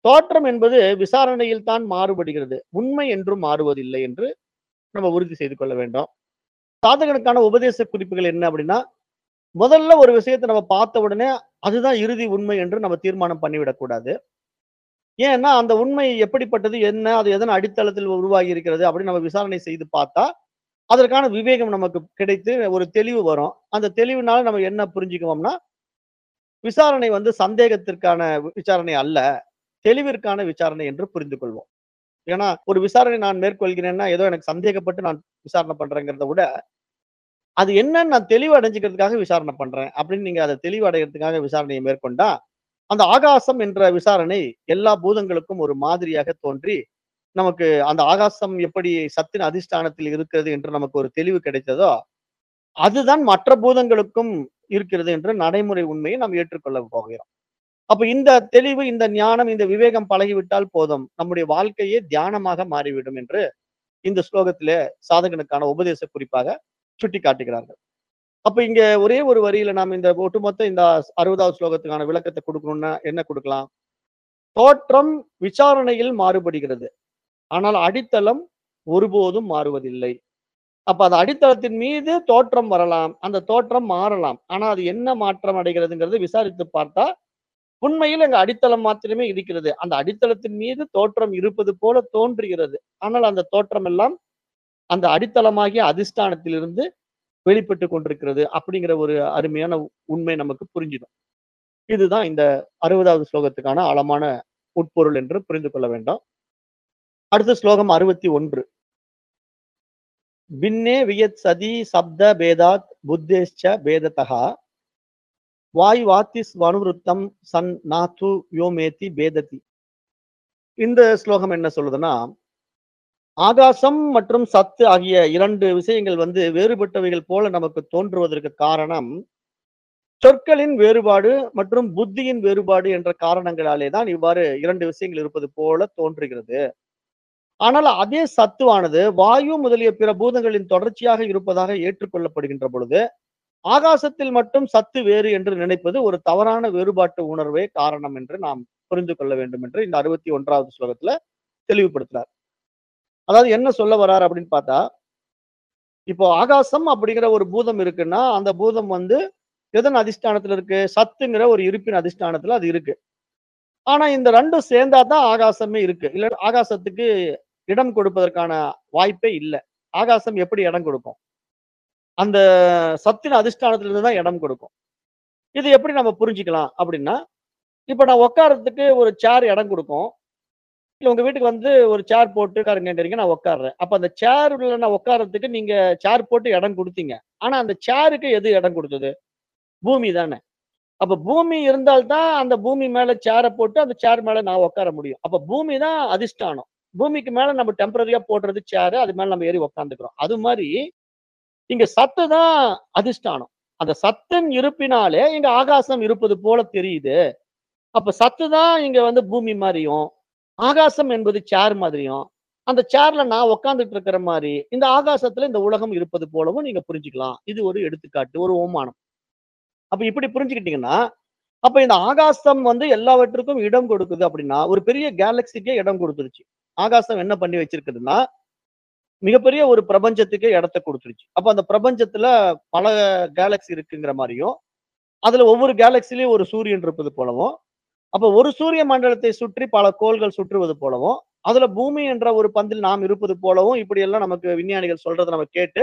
தோற்றம் என்பது விசாரணையில் தான் மாறுபடுகிறது உண்மை என்றும் மாறுவதில்லை என்று நம்ம உறுதி செய்து கொள்ள வேண்டும் சாதகனுக்கான உபதேச குறிப்புகள் என்ன அப்படின்னா முதல்ல ஒரு விஷயத்தை நம்ம பார்த்த உடனே அதுதான் இறுதி உண்மை என்று நம்ம தீர்மானம் பண்ணிவிடக்கூடாது ஏன்னா அந்த உண்மை எப்படிப்பட்டது என்ன அது எதன் அடித்தளத்தில் உருவாகி இருக்கிறது அப்படின்னு நம்ம விசாரணை செய்து பார்த்தா அதற்கான விவேகம் நமக்கு கிடைத்து ஒரு தெளிவு வரும் அந்த தெளிவுனால நம்ம என்ன புரிஞ்சுக்குவோம்னா விசாரணை வந்து சந்தேகத்திற்கான விசாரணை அல்ல தெளிவிற்கான விசாரணை என்று புரிந்து கொள்வோம் ஏன்னா ஒரு விசாரணை நான் மேற்கொள்கிறேன்னா ஏதோ எனக்கு சந்தேகப்பட்டு நான் விசாரணை பண்றேங்கிறத விட அது என்னன்னு நான் தெளிவு அடைஞ்சுக்கிறதுக்காக விசாரணை பண்றேன் அப்படின்னு நீங்க அதை தெளிவு அடைகிறதுக்காக விசாரணையை மேற்கொண்டா அந்த ஆகாசம் என்ற விசாரணை எல்லா பூதங்களுக்கும் ஒரு மாதிரியாக தோன்றி நமக்கு அந்த ஆகாசம் எப்படி சத்தின் அதிஷ்டானத்தில் இருக்கிறது என்று நமக்கு ஒரு தெளிவு கிடைத்ததோ அதுதான் மற்ற பூதங்களுக்கும் இருக்கிறது என்ற நடைமுறை உண்மையை நாம் ஏற்றுக்கொள்ள போகிறோம் அப்ப இந்த தெளிவு இந்த ஞானம் இந்த விவேகம் பழகிவிட்டால் போதும் நம்முடைய வாழ்க்கையே தியானமாக மாறிவிடும் என்று இந்த ஸ்லோகத்திலே சாதகனுக்கான உபதேச குறிப்பாக சுட்டி காட்டுகிறார்கள் அப்ப இங்க ஒரே ஒரு வரியில நாம் இந்த ஒட்டுமொத்த இந்த அறுபதாவது ஸ்லோகத்துக்கான விளக்கத்தை கொடுக்கணும்னா என்ன கொடுக்கலாம் தோற்றம் விசாரணையில் மாறுபடுகிறது ஆனால் அடித்தளம் ஒருபோதும் மாறுவதில்லை அப்ப அந்த அடித்தளத்தின் மீது தோற்றம் வரலாம் அந்த தோற்றம் மாறலாம் ஆனா அது என்ன மாற்றம் அடைகிறதுங்கிறது விசாரித்து பார்த்தா உண்மையில் அங்க அடித்தளம் மாத்திரமே இருக்கிறது அந்த அடித்தளத்தின் மீது தோற்றம் இருப்பது போல தோன்றுகிறது ஆனால் அந்த தோற்றம் எல்லாம் அந்த அடித்தளமாகிய அதிஷ்டானத்திலிருந்து வெளிப்பட்டு கொண்டிருக்கிறது அப்படிங்கிற ஒரு அருமையான உண்மை நமக்கு புரிஞ்சிடும் இதுதான் இந்த அறுபதாவது ஸ்லோகத்துக்கான ஆழமான உட்பொருள் என்று புரிந்து கொள்ள வேண்டும் அடுத்த ஸ்லோகம் அறுபத்தி ஒன்று பின்னே வியத் சதி சப்த பேதாத் புத்தேஷ்ச பேததகா வாய் வாத்திஸ் வனுருத்தம் சன் நாத்து யோமேதி பேததி இந்த ஸ்லோகம் என்ன சொல்லுதுன்னா ஆகாசம் மற்றும் சத்து ஆகிய இரண்டு விஷயங்கள் வந்து வேறுபட்டவைகள் போல நமக்கு தோன்றுவதற்கு காரணம் சொற்களின் வேறுபாடு மற்றும் புத்தியின் வேறுபாடு என்ற காரணங்களாலே தான் இவ்வாறு இரண்டு விஷயங்கள் இருப்பது போல தோன்றுகிறது ஆனால் அதே சத்துவானது வாயு முதலிய பிற பூதங்களின் தொடர்ச்சியாக இருப்பதாக ஏற்றுக்கொள்ளப்படுகின்ற பொழுது ஆகாசத்தில் மட்டும் சத்து வேறு என்று நினைப்பது ஒரு தவறான வேறுபாட்டு உணர்வே காரணம் என்று நாம் புரிந்து கொள்ள வேண்டும் என்று இந்த அறுபத்தி ஒன்றாவது ஸ்லோகத்துல தெளிவுபடுத்துறார் அதாவது என்ன சொல்ல வர்றார் அப்படின்னு பார்த்தா இப்போ ஆகாசம் அப்படிங்கிற ஒரு பூதம் இருக்குன்னா அந்த பூதம் வந்து எதன் அதிஷ்டானத்துல இருக்கு சத்துங்கிற ஒரு இருப்பின் அதிஷ்டானத்துல அது இருக்கு ஆனா இந்த ரெண்டும் சேர்ந்தா தான் ஆகாசமே இருக்கு இல்ல ஆகாசத்துக்கு இடம் கொடுப்பதற்கான வாய்ப்பே இல்லை ஆகாசம் எப்படி இடம் கொடுக்கும் அந்த சத்தின் அதிஷ்டானத்துல இருந்து தான் இடம் கொடுக்கும் இது எப்படி நம்ம புரிஞ்சுக்கலாம் அப்படின்னா இப்ப நான் உட்காரத்துக்கு ஒரு சேர் இடம் கொடுக்கும் இல்ல உங்க வீட்டுக்கு வந்து ஒரு சேர் போட்டு உட்காருங்கிறீங்க நான் உட்காடுறேன் அப்ப அந்த சேர்ல நான் உட்காரத்துக்கு நீங்க சேர் போட்டு இடம் கொடுத்தீங்க ஆனா அந்த சேருக்கு எது இடம் கொடுத்தது பூமி தானே அப்ப பூமி இருந்தால்தான் அந்த பூமி மேல சேரை போட்டு அந்த சேர் மேல நான் உட்கார முடியும் அப்ப பூமி தான் அதிஷ்டானம் பூமிக்கு மேல நம்ம டெம்பரரியா போடுறது சேரு அது மேல நம்ம ஏறி உட்காந்துக்கிறோம் அது மாதிரி இங்க சத்து தான் அதிஷ்டானம் அந்த சத்தின் இருப்பினாலே இங்க ஆகாசம் இருப்பது போல தெரியுது அப்ப சத்து தான் இங்க வந்து பூமி மாதிரியும் ஆகாசம் என்பது சேர் மாதிரியும் அந்த சேர்ல நான் உட்காந்துட்டு இருக்கிற மாதிரி இந்த ஆகாசத்துல இந்த உலகம் இருப்பது போலவும் நீங்க புரிஞ்சுக்கலாம் இது ஒரு எடுத்துக்காட்டு ஒரு ஓமானம் அப்ப இப்படி புரிஞ்சுக்கிட்டீங்கன்னா அப்ப இந்த ஆகாசம் வந்து எல்லாவற்றுக்கும் இடம் கொடுக்குது அப்படின்னா ஒரு பெரிய கேலக்சிக்கே இடம் கொடுத்துருச்சு ஆகாசம் என்ன பண்ணி வச்சிருக்குதுன்னா மிகப்பெரிய ஒரு பிரபஞ்சத்துக்கே இடத்த கொடுத்துருச்சு அப்ப அந்த பிரபஞ்சத்துல பல கேலக்சி இருக்குங்கிற மாதிரியும் அதுல ஒவ்வொரு கேலக்சிலையும் ஒரு சூரியன் இருப்பது போலவும் அப்ப ஒரு சூரிய மண்டலத்தை சுற்றி பல கோள்கள் சுற்றுவது போலவும் அதுல பூமி என்ற ஒரு பந்தில் நாம் இருப்பது போலவும் இப்படி எல்லாம் நமக்கு விஞ்ஞானிகள் சொல்றதை நம்ம கேட்டு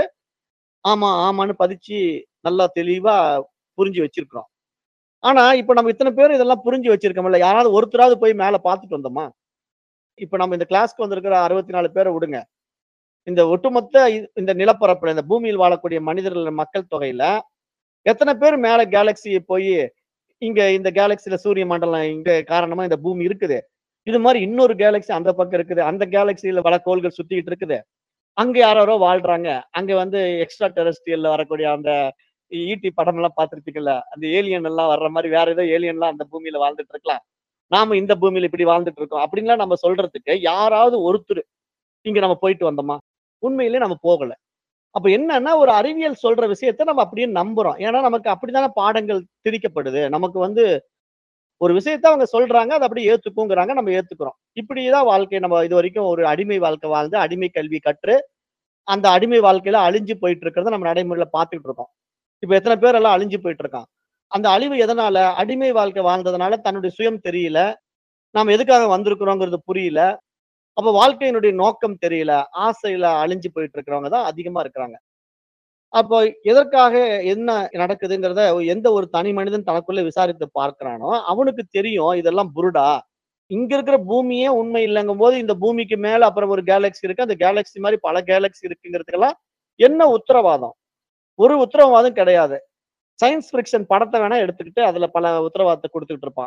ஆமா ஆமான்னு பதிச்சு நல்லா தெளிவா புரிஞ்சு வச்சிருக்கிறோம் ஆனா இப்ப நம்ம இத்தனை பேர் இதெல்லாம் புரிஞ்சு வச்சிருக்கோம்ல யாராவது ஒருத்தராவது போய் மேல பார்த்துட்டு வந்தோமா இப்ப நம்ம இந்த கிளாஸ்க்கு வந்திருக்கிற அறுபத்தி நாலு பேரை விடுங்க இந்த ஒட்டுமொத்த இ- இந்த நிலப்பரப்புல இந்த பூமியில் வாழக்கூடிய மனிதர்கள் மக்கள் தொகையில எத்தனை பேர் மேல கேலக்சி போய் இங்க இந்த கேலக்சில சூரிய மண்டலம் இங்க காரணமா இந்த பூமி இருக்குது இது மாதிரி இன்னொரு கேலக்சி அந்த பக்கம் இருக்குது அந்த கேலக்சியில பல கோள்கள் சுத்திட்டு இருக்குது அங்க யாரோ வாழ்றாங்க அங்க வந்து எக்ஸ்ட்ரா டெரஸ்ட்ரியல்ல வரக்கூடிய அந்த ஈட்டி படம் எல்லாம் பார்த்திருப்பீங்கல்ல அந்த ஏலியன் எல்லாம் வர்ற மாதிரி வேற ஏதோ ஏலியன் எல்லாம் அந்த பூமியில வாழ்ந்துட்டு இருக்கலாம் நாம இந்த பூமியில இப்படி வாழ்ந்துட்டு இருக்கோம் அப்படின்லாம் நம்ம சொல்றதுக்கு யாராவது ஒருத்தர் இங்க நம்ம போயிட்டு வந்தோமா உண்மையிலே நம்ம போகல அப்ப என்னன்னா ஒரு அறிவியல் சொல்ற விஷயத்த நம்ம அப்படியே நம்புறோம் ஏன்னா நமக்கு அப்படித்தானே பாடங்கள் திணிக்கப்படுது நமக்கு வந்து ஒரு விஷயத்த அவங்க சொல்றாங்க அதை அப்படியே ஏத்துக்குங்கிறாங்க நம்ம ஏத்துக்கிறோம் இப்படிதான் வாழ்க்கை நம்ம இது வரைக்கும் ஒரு அடிமை வாழ்க்கை வாழ்ந்து அடிமை கல்வி கற்று அந்த அடிமை வாழ்க்கையில அழிஞ்சு போயிட்டு இருக்கிறத நம்ம நடைமுறையில பார்த்துட்டு இருக்கோம் இப்ப எத்தனை பேர் எல்லாம் அழிஞ்சு போயிட்டு இருக்கான் அந்த அழிவு எதனால அடிமை வாழ்க்கை வாழ்ந்ததுனால தன்னுடைய சுயம் தெரியல நாம எதுக்காக வந்திருக்கிறோங்கிறது புரியல அப்ப வாழ்க்கையினுடைய நோக்கம் தெரியல ஆசையில அழிஞ்சு போயிட்டு இருக்கிறவங்க தான் அதிகமா இருக்கிறாங்க அப்போ எதற்காக என்ன நடக்குதுங்கிறத எந்த ஒரு தனி மனிதன் தனக்குள்ள விசாரித்து பார்க்கிறானோ அவனுக்கு தெரியும் இதெல்லாம் புருடா இங்க இருக்கிற பூமியே உண்மை இல்லைங்கும் போது இந்த பூமிக்கு மேல அப்புறம் ஒரு கேலக்சி இருக்கு அந்த கேலக்சி மாதிரி பல கேலக்சி இருக்குங்கிறதுக்கெல்லாம் என்ன உத்தரவாதம் ஒரு உத்தரவாதம் கிடையாது சயின்ஸ் ஃபிக்ஷன் படத்தை வேணா எடுத்துக்கிட்டு அதுல பல உத்தரவாதத்தை கொடுத்துக்கிட்டு இருப்பான்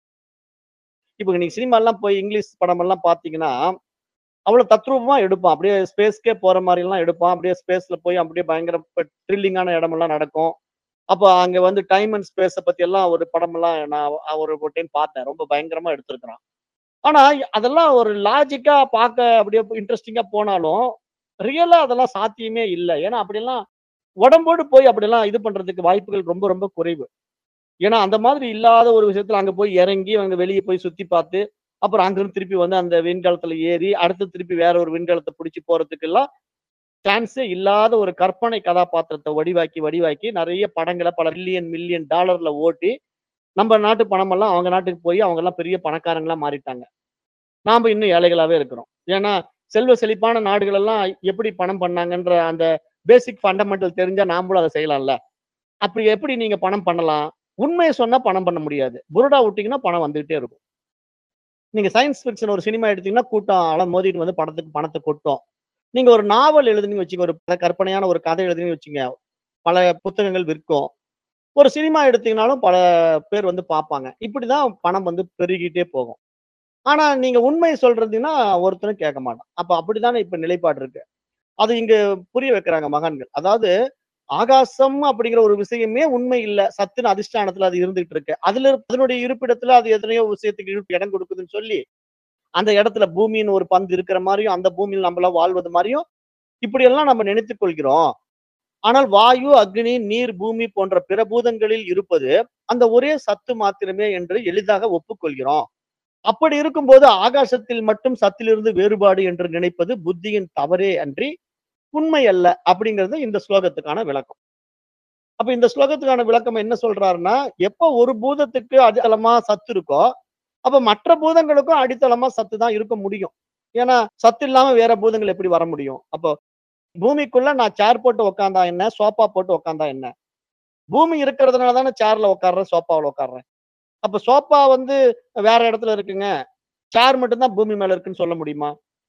இப்போ நீங்க சினிமா எல்லாம் போய் இங்கிலீஷ் படம் எல்லாம் பாத்தீங்கன்னா அவ்வளவு தத்ரூபமா எடுப்பான் அப்படியே ஸ்பேஸ்க்கே போற மாதிரி எல்லாம் எடுப்பான் அப்படியே ஸ்பேஸ்ல போய் அப்படியே பயங்கர த்ரில்லிங்கான இடமெல்லாம் நடக்கும் அப்போ அங்க வந்து டைம் அண்ட் ஸ்பேஸ பத்தி எல்லாம் ஒரு படம் எல்லாம் நான் ஒரு டைம் பார்த்தேன் ரொம்ப பயங்கரமா எடுத்திருக்கிறான் ஆனா அதெல்லாம் ஒரு லாஜிக்கா பார்க்க அப்படியே இன்ட்ரெஸ்டிங்கா போனாலும் ரியலா அதெல்லாம் சாத்தியமே இல்லை ஏன்னா அப்படியெல்லாம் உடம்போடு போய் அப்படியெல்லாம் இது பண்றதுக்கு வாய்ப்புகள் ரொம்ப ரொம்ப குறைவு ஏன்னா அந்த மாதிரி இல்லாத ஒரு விஷயத்துல அங்க போய் இறங்கி அங்க வெளியே போய் சுத்தி பார்த்து அப்புறம் அங்கிருந்து திருப்பி வந்து அந்த விண்கலத்துல ஏறி அடுத்து திருப்பி வேற ஒரு விண்கலத்தை பிடிச்சி போறதுக்கு எல்லாம் சான்ஸே இல்லாத ஒரு கற்பனை கதாபாத்திரத்தை வடிவாக்கி வடிவாக்கி நிறைய படங்களை பல மில்லியன் மில்லியன் டாலர்ல ஓட்டி நம்ம நாட்டு பணம் எல்லாம் அவங்க நாட்டுக்கு போய் அவங்க எல்லாம் பெரிய பணக்காரங்களா மாறிட்டாங்க நாம இன்னும் ஏழைகளாவே இருக்கிறோம் ஏன்னா செல்வ செழிப்பான நாடுகள் எல்லாம் எப்படி பணம் பண்ணாங்கன்ற அந்த பேசிக் ஃபண்டமெண்டல் தெரிஞ்சா நாமளும் அதை செய்யலாம்ல அப்படி எப்படி நீங்க பணம் பண்ணலாம் உண்மையை சொன்னா பணம் பண்ண முடியாது புருடா விட்டீங்கன்னா பணம் வந்துகிட்டே இருக்கும் நீங்க சயின்ஸ் ஃபிக்ஷன் ஒரு சினிமா எடுத்தீங்கன்னா கூட்டம் அல மோதிட்டு வந்து படத்துக்கு பணத்தை கொட்டும் நீங்க ஒரு நாவல் எழுதுனீங்க வச்சுங்க ஒரு பல கற்பனையான ஒரு கதை எழுதுனீங்க வச்சுங்க பல புத்தகங்கள் விற்கும் ஒரு சினிமா எடுத்தீங்கனாலும் பல பேர் வந்து பார்ப்பாங்க இப்படிதான் பணம் வந்து பெருகிட்டே போகும் ஆனா நீங்க உண்மை சொல்றதுன்னா ஒருத்தரும் கேட்க மாட்டான் அப்ப அப்படித்தானே இப்ப நிலைப்பாடு இருக்கு அது இங்க புரிய வைக்கிறாங்க மகான்கள் அதாவது ஆகாசம் அப்படிங்கிற ஒரு விஷயமே உண்மை இல்ல சத்துன்னு அதிஷ்டானத்துல அது இருந்துகிட்டு இருக்கு அதுல அதனுடைய இருப்பிடத்துல அது எத்தனையோ விஷயத்துக்கு இருப்பு இடம் கொடுக்குதுன்னு சொல்லி அந்த இடத்துல பூமின்னு ஒரு பந்து இருக்கிற மாதிரியும் அந்த பூமியில் நம்மள வாழ்வது மாதிரியும் இப்படி எல்லாம் நம்ம நினைத்துக் கொள்கிறோம் ஆனால் வாயு அக்னி நீர் பூமி போன்ற பிற பூதங்களில் இருப்பது அந்த ஒரே சத்து மாத்திரமே என்று எளிதாக ஒப்புக்கொள்கிறோம் அப்படி இருக்கும்போது ஆகாசத்தில் மட்டும் சத்திலிருந்து வேறுபாடு என்று நினைப்பது புத்தியின் தவறே அன்றி உண்மை அல்ல அப்படிங்கிறது இந்த ஸ்லோகத்துக்கான விளக்கம் அப்ப இந்த ஸ்லோகத்துக்கான விளக்கம் என்ன சொல்றாருன்னா எப்ப ஒரு பூதத்துக்கு அடித்தளமா சத்து இருக்கோ அப்ப மற்ற பூதங்களுக்கும் அடித்தளமா சத்து தான் இருக்க முடியும் ஏன்னா சத்து இல்லாம வேற பூதங்கள் எப்படி வர முடியும் அப்போ பூமிக்குள்ள நான் சேர் போட்டு உக்காந்தா என்ன சோஃபா போட்டு உக்காந்தா என்ன பூமி இருக்கிறதுனால தானே சேர்ல உட்காடுறேன் சோஃபாவில் உட்காடுறேன் அப்ப சோஃபா வந்து வேற இடத்துல இருக்குங்க சேர் மட்டும்தான் பூமி மேல இருக்குன்னு சொல்ல முடியுமா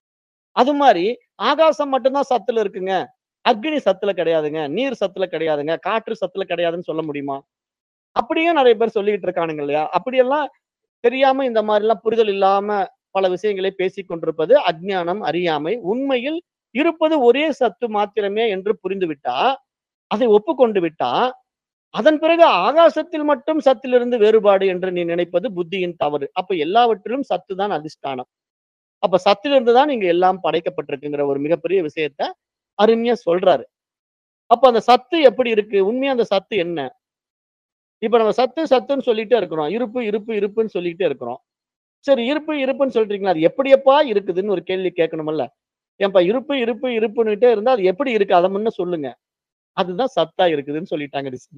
அது மாதிரி ஆகாசம் மட்டும்தான் சத்துல இருக்குங்க அக்னி சத்துல கிடையாதுங்க நீர் சத்துல கிடையாதுங்க காற்று சத்துல கிடையாதுன்னு சொல்ல முடியுமா அப்படியும் நிறைய பேர் சொல்லிக்கிட்டு இருக்கானுங்க இல்லையா அப்படியெல்லாம் தெரியாம இந்த மாதிரி எல்லாம் புரிதல் இல்லாம பல விஷயங்களை பேசிக் கொண்டிருப்பது அஜ்ஞானம் அறியாமை உண்மையில் இருப்பது ஒரே சத்து மாத்திரமே என்று புரிந்து விட்டா அதை ஒப்புக்கொண்டு விட்டா அதன் பிறகு ஆகாசத்தில் மட்டும் சத்திலிருந்து வேறுபாடு என்று நீ நினைப்பது புத்தியின் தவறு அப்ப எல்லாவற்றிலும் சத்து தான் அதிஷ்டானம் அப்ப சத்திலிருந்து தான் இங்க எல்லாம் படைக்கப்பட்டிருக்குங்கிற ஒரு மிகப்பெரிய விஷயத்த அருமையா சொல்றாரு அப்ப அந்த சத்து எப்படி இருக்கு உண்மையா அந்த சத்து என்ன இப்ப நம்ம சத்து சத்துன்னு சொல்லிட்டே இருக்கிறோம் இருப்பு இருப்பு இருப்புன்னு சொல்லிட்டே இருக்கிறோம் சரி இருப்பு இருப்புன்னு சொல்றீங்களா அது எப்படியப்பா இருக்குதுன்னு ஒரு கேள்வி கேட்கணும்ல ஏன்பா இருப்பு இருப்பு இருப்புன்னுட்டே இருந்தா அது எப்படி இருக்கு அதை முன்ன சொல்லுங்க அதுதான் சத்தா இருக்குதுன்னு சொல்லிட்டாங்க ரிஷிங்க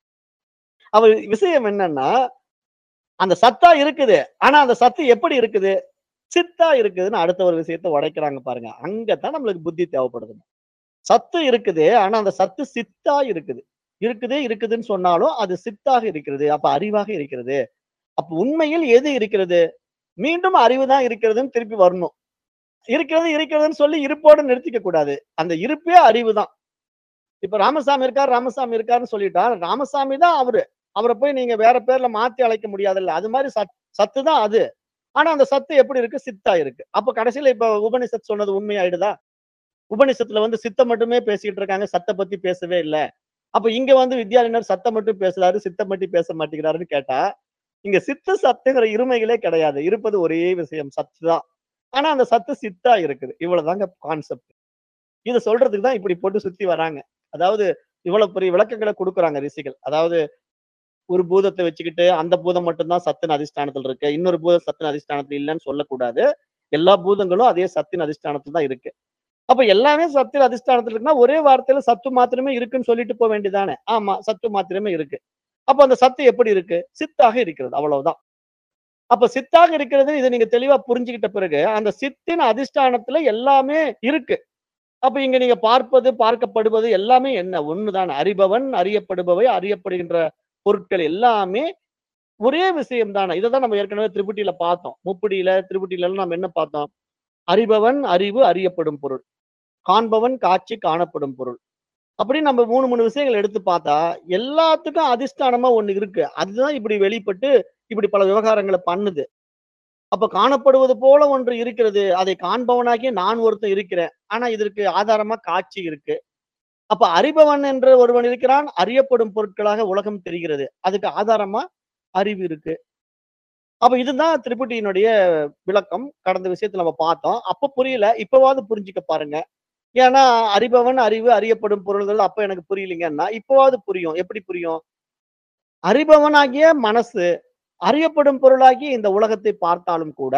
அவ விஷயம் என்னன்னா அந்த சத்தா இருக்குது ஆனா அந்த சத்து எப்படி இருக்குது சித்தா இருக்குதுன்னு அடுத்த ஒரு விஷயத்த உடைக்கிறாங்க பாருங்க அங்கதான் நம்மளுக்கு புத்தி தேவைப்படுது சத்து இருக்குது ஆனா அந்த சத்து சித்தா இருக்குது இருக்குது இருக்குதுன்னு சொன்னாலும் அது சித்தாக இருக்கிறது அப்ப அறிவாக இருக்கிறது அப்ப உண்மையில் எது இருக்கிறது மீண்டும் அறிவு தான் இருக்கிறதுன்னு திருப்பி வரணும் இருக்கிறது இருக்கிறதுன்னு சொல்லி இருப்போட நிறுத்திக்க கூடாது அந்த இருப்பே அறிவு தான் இப்ப ராமசாமி இருக்கார் ராமசாமி இருக்காருன்னு சொல்லிட்டா ராமசாமி தான் அவரு அவரை போய் நீங்க வேற பேர்ல மாத்தி அழைக்க முடியாதுல்ல அது மாதிரி சத் சத்து தான் அது ஆனா அந்த சத்து எப்படி இருக்கு சித்தா இருக்கு அப்ப கடைசியில இப்ப உபனிஷத் சொன்னது உண்மையாயிடுதா உபனிஷத்துல வந்து சித்த மட்டுமே பேசிட்டு இருக்காங்க சத்த பத்தி பேசவே இல்லை அப்ப இங்க வந்து வித்யாரண்யர் சத்தம் மட்டும் பேசுறாரு சித்தம் மட்டும் பேச மாட்டேங்கிறாருன்னு கேட்டா இங்க சித்து சத்துங்கிற இருமைகளே கிடையாது இருப்பது ஒரே விஷயம் சத்து தான் ஆனா அந்த சத்து சித்தா இருக்குது இவ்வளவுதாங்க கான்செப்ட் இதை சொல்றதுக்கு தான் இப்படி போட்டு சுத்தி வராங்க அதாவது இவ்வளவு பெரிய விளக்கங்களை கொடுக்குறாங்க ரிஷிகள் அதாவது ஒரு பூதத்தை வச்சுக்கிட்டு அந்த பூதம் மட்டும்தான் சத்தின் அதிஷ்டானத்துல இருக்கு இன்னொரு பூதம் சத்தின் அதிஷ்டானத்துல இல்லைன்னு சொல்லக்கூடாது எல்லா பூதங்களும் அதே சத்தின் அதிஷ்டானத்துல தான் இருக்கு அப்ப எல்லாமே சத்தின் அதிஷ்டானத்துல இருக்குன்னா ஒரே வார்த்தையில சத்து மாத்திரமே இருக்குன்னு சொல்லிட்டு போக வேண்டியதானே ஆமா சத்து மாத்திரமே இருக்கு அப்ப அந்த சத்து எப்படி இருக்கு சித்தாக இருக்கிறது அவ்வளவுதான் அப்ப சித்தாக இருக்கிறது இதை நீங்க தெளிவா புரிஞ்சுக்கிட்ட பிறகு அந்த சித்தின் அதிஷ்டானத்துல எல்லாமே இருக்கு அப்ப இங்க நீங்க பார்ப்பது பார்க்கப்படுவது எல்லாமே என்ன ஒண்ணுதான் அறிபவன் அறியப்படுபவை அறியப்படுகின்ற பொருட்கள் எல்லாமே ஒரே விஷயம் தானே இதை தான் நம்ம ஏற்கனவே திரிபுட்டியில பார்த்தோம் முப்புடியில திரிபுட்டியில எல்லாம் நம்ம என்ன பார்த்தோம் அறிபவன் அறிவு அறியப்படும் பொருள் காண்பவன் காட்சி காணப்படும் பொருள் அப்படி நம்ம மூணு மூணு விஷயங்கள் எடுத்து பார்த்தா எல்லாத்துக்கும் அதிஷ்டானமா ஒண்ணு இருக்கு அதுதான் இப்படி வெளிப்பட்டு இப்படி பல விவகாரங்களை பண்ணுது அப்ப காணப்படுவது போல ஒன்று இருக்கிறது அதை காண்பவனாகிய நான் ஒருத்தன் இருக்கிறேன் ஆனா இதற்கு ஆதாரமா காட்சி இருக்கு அப்ப அறிபவன் என்ற ஒருவன் இருக்கிறான் அறியப்படும் பொருட்களாக உலகம் தெரிகிறது அதுக்கு ஆதாரமா அறிவு இருக்கு அப்ப இதுதான் திரிபுட்டியினுடைய விளக்கம் கடந்த விஷயத்துல நம்ம பார்த்தோம் அப்ப புரியல இப்பவாவது புரிஞ்சுக்க பாருங்க ஏன்னா அறிபவன் அறிவு அறியப்படும் பொருள்கள் அப்ப எனக்கு புரியலைங்கன்னா இப்பவாவது புரியும் எப்படி புரியும் அறிபவனாகிய மனசு அறியப்படும் பொருளாகி இந்த உலகத்தை பார்த்தாலும் கூட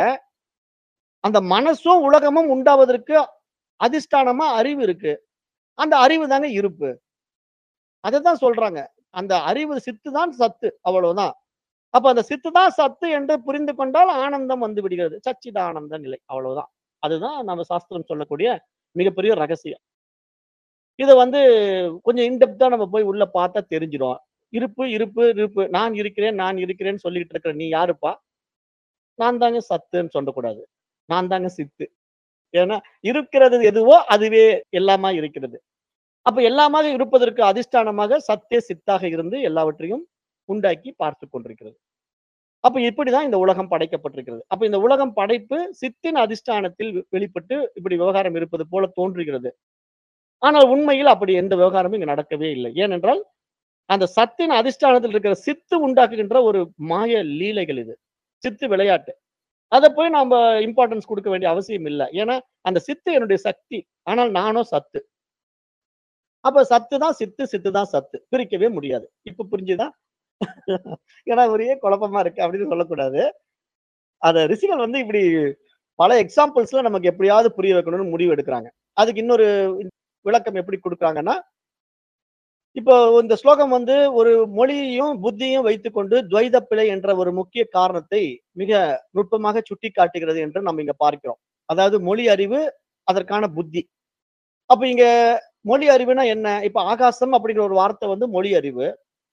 அந்த மனசும் உலகமும் உண்டாவதற்கு அதிஷ்டானமா அறிவு இருக்கு அந்த அறிவு தாங்க இருப்பு அதைதான் சொல்றாங்க அந்த அறிவு சித்து தான் சத்து அவ்வளவுதான் அப்ப அந்த சித்து தான் சத்து என்று புரிந்து கொண்டால் ஆனந்தம் வந்து விடுகிறது சச்சிதானந்த நிலை அவ்வளவுதான் அதுதான் நம்ம சாஸ்திரம் சொல்லக்கூடிய மிகப்பெரிய ரகசியம் இதை வந்து கொஞ்சம் இன்டெப்தா நம்ம போய் உள்ள பார்த்தா தெரிஞ்சிடும் இருப்பு இருப்பு இருப்பு நான் இருக்கிறேன் நான் இருக்கிறேன்னு சொல்லிட்டு இருக்கிற நீ யாருப்பா நான் தாங்க சத்துன்னு சொல்லக்கூடாது நான் தாங்க சித்து ஏன்னா இருக்கிறது எதுவோ அதுவே எல்லாமா இருக்கிறது அப்ப எல்லாமாக இருப்பதற்கு அதிஷ்டானமாக சத்தே சித்தாக இருந்து எல்லாவற்றையும் உண்டாக்கி பார்த்து கொண்டிருக்கிறது அப்ப இப்படிதான் இந்த உலகம் படைக்கப்பட்டிருக்கிறது அப்ப இந்த உலகம் படைப்பு சித்தின் அதிஷ்டானத்தில் வெ- வெளிப்பட்டு இப்படி விவகாரம் இருப்பது போல தோன்றுகிறது ஆனால் உண்மையில் அப்படி எந்த விவகாரமும் இங்க நடக்கவே இல்லை ஏனென்றால் அந்த சத்தின் அதிஷ்டானத்தில் இருக்கிற சித்து உண்டாக்குகின்ற ஒரு மாய லீலைகள் இது சித்து விளையாட்டு அதை போய் நாம இம்பார்ட்டன்ஸ் கொடுக்க வேண்டிய அவசியம் இல்லை ஏன்னா அந்த சித்து என்னுடைய சக்தி ஆனால் நானோ சத்து அப்ப சத்து தான் சித்து சித்து தான் சத்து பிரிக்கவே முடியாது இப்ப புரிஞ்சுதா ஏன்னா ஒரே குழப்பமா இருக்கு அப்படின்னு சொல்லக்கூடாது அத ரிஷிகள் வந்து இப்படி பல எக்ஸாம்பிள்ஸ்ல நமக்கு எப்படியாவது புரிய வைக்கணும்னு முடிவு எடுக்கிறாங்க அதுக்கு இன்னொரு விளக்கம் எப்படி கொடுக்குறாங்கன்னா இப்போ இந்த ஸ்லோகம் வந்து ஒரு மொழியையும் புத்தியையும் வைத்துக்கொண்டு துவைத பிழை என்ற ஒரு முக்கிய காரணத்தை மிக நுட்பமாக சுட்டி காட்டுகிறது என்று நம்ம இங்க பார்க்கிறோம் அதாவது மொழி அறிவு அதற்கான புத்தி அப்ப இங்க மொழி அறிவுனா என்ன இப்ப ஆகாசம் அப்படிங்கிற ஒரு வார்த்தை வந்து மொழி அறிவு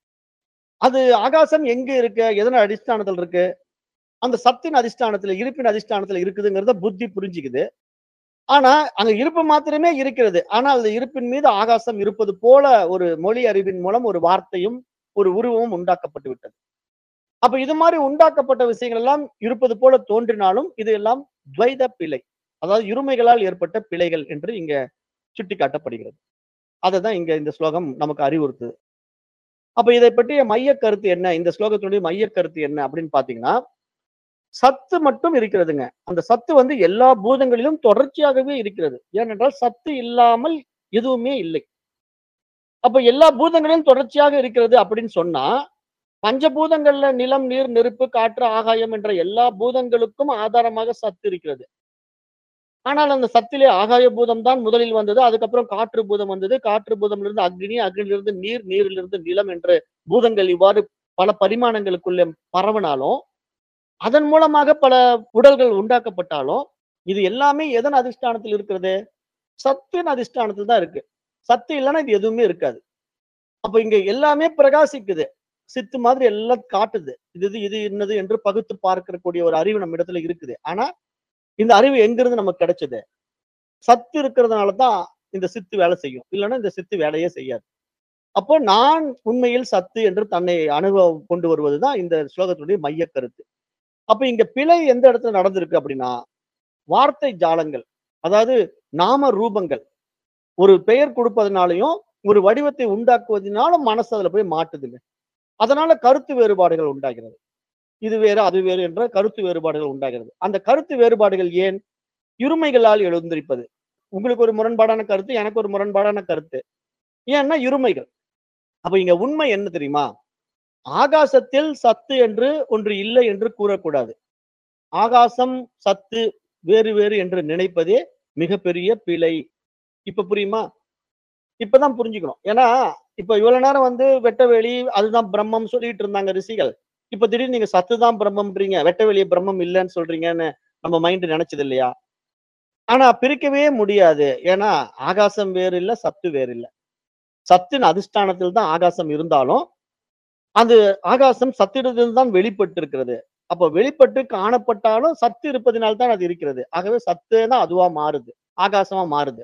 அது ஆகாசம் எங்க இருக்கு எதன அதிஷ்டானத்தில் இருக்கு அந்த சத்தின் அதிஷ்டானத்துல இருப்பின் அதிஷ்டானத்துல இருக்குதுங்கிறத புத்தி புரிஞ்சுக்குது ஆனா அங்க இருப்பு மாத்திரமே இருக்கிறது ஆனால் அந்த இருப்பின் மீது ஆகாசம் இருப்பது போல ஒரு மொழி அறிவின் மூலம் ஒரு வார்த்தையும் ஒரு உருவமும் உண்டாக்கப்பட்டு விட்டது அப்ப இது மாதிரி உண்டாக்கப்பட்ட விஷயங்கள் எல்லாம் இருப்பது போல தோன்றினாலும் இது எல்லாம் துவைத பிழை அதாவது இருமைகளால் ஏற்பட்ட பிழைகள் என்று இங்க சுட்டிக்காட்டப்படுகிறது அதுதான் இங்க இந்த ஸ்லோகம் நமக்கு அறிவுறுத்துது அப்ப இதை பற்றிய மைய கருத்து என்ன இந்த ஸ்லோகத்தினுடைய மைய கருத்து என்ன அப்படின்னு பாத்தீங்கன்னா சத்து மட்டும் இருக்கிறதுங்க அந்த சத்து வந்து எல்லா பூதங்களிலும் தொடர்ச்சியாகவே இருக்கிறது ஏனென்றால் சத்து இல்லாமல் எதுவுமே இல்லை அப்ப எல்லா பூதங்களிலும் தொடர்ச்சியாக இருக்கிறது அப்படின்னு சொன்னா பஞ்சபூதங்கள்ல நிலம் நீர் நெருப்பு காற்று ஆகாயம் என்ற எல்லா பூதங்களுக்கும் ஆதாரமாக சத்து இருக்கிறது ஆனால் அந்த சத்திலே ஆகாய பூதம் தான் முதலில் வந்தது அதுக்கப்புறம் காற்று பூதம் வந்தது காற்று பூதமிலிருந்து அக்னி அக்னியிலிருந்து நீர் நீரிலிருந்து நிலம் என்ற பூதங்கள் இவ்வாறு பல பரிமாணங்களுக்குள்ளே பரவினாலும் அதன் மூலமாக பல உடல்கள் உண்டாக்கப்பட்டாலும் இது எல்லாமே எதன் அதிஷ்டானத்தில் இருக்கிறது சத்தின் அதிஷ்டானத்தில் தான் இருக்கு சத்து இல்லைன்னா இது எதுவுமே இருக்காது அப்ப இங்க எல்லாமே பிரகாசிக்குது சித்து மாதிரி எல்லாம் காட்டுது இது இது இது என்னது என்று பகுத்து பார்க்கக்கூடிய ஒரு அறிவு நம்ம இடத்துல இருக்குது ஆனா இந்த அறிவு எங்கிருந்து நமக்கு கிடைச்சது சத்து இருக்கிறதுனால தான் இந்த சித்து வேலை செய்யும் இல்லைன்னா இந்த சித்து வேலையே செய்யாது அப்போ நான் உண்மையில் சத்து என்று தன்னை அனுபவம் கொண்டு வருவதுதான் இந்த ஸ்லோகத்தினுடைய மைய கருத்து அப்ப இங்க பிழை எந்த இடத்துல நடந்திருக்கு அப்படின்னா வார்த்தை ஜாலங்கள் அதாவது நாம ரூபங்கள் ஒரு பெயர் கொடுப்பதனாலையும் ஒரு வடிவத்தை உண்டாக்குவதனாலும் மனசு அதுல போய் மாட்டுதுங்க அதனால கருத்து வேறுபாடுகள் உண்டாகிறது இது வேறு அது வேறு என்ற கருத்து வேறுபாடுகள் உண்டாகிறது அந்த கருத்து வேறுபாடுகள் ஏன் இருமைகளால் எழுந்திருப்பது உங்களுக்கு ஒரு முரண்பாடான கருத்து எனக்கு ஒரு முரண்பாடான கருத்து ஏன்னா இருமைகள் அப்ப இங்க உண்மை என்ன தெரியுமா ஆகாசத்தில் சத்து என்று ஒன்று இல்லை என்று கூறக்கூடாது ஆகாசம் சத்து வேறு வேறு என்று நினைப்பதே மிகப்பெரிய பிழை இப்ப புரியுமா இப்பதான் புரிஞ்சுக்கணும் ஏன்னா இப்ப இவ்வளவு நேரம் வந்து வெட்டவெளி அதுதான் பிரம்மம் சொல்லிட்டு இருந்தாங்க ரிஷிகள் இப்ப திடீர்னு நீங்க சத்து தான் பிரம்மம்ன்றீங்க வெட்டவெளிய பிரம்மம் இல்லைன்னு சொல்றீங்கன்னு நம்ம மைண்ட் நினைச்சது இல்லையா ஆனா பிரிக்கவே முடியாது ஏன்னா ஆகாசம் வேறு இல்ல சத்து வேறு இல்ல சத்தின் அதிஷ்டானத்தில் தான் ஆகாசம் இருந்தாலும் அது ஆகாசம் சத்திடத்தில் தான் வெளிப்பட்டு இருக்கிறது அப்ப வெளிப்பட்டு காணப்பட்டாலும் சத்து இருப்பதினால் தான் அது இருக்கிறது ஆகவே சத்து தான் அதுவா மாறுது ஆகாசமா மாறுது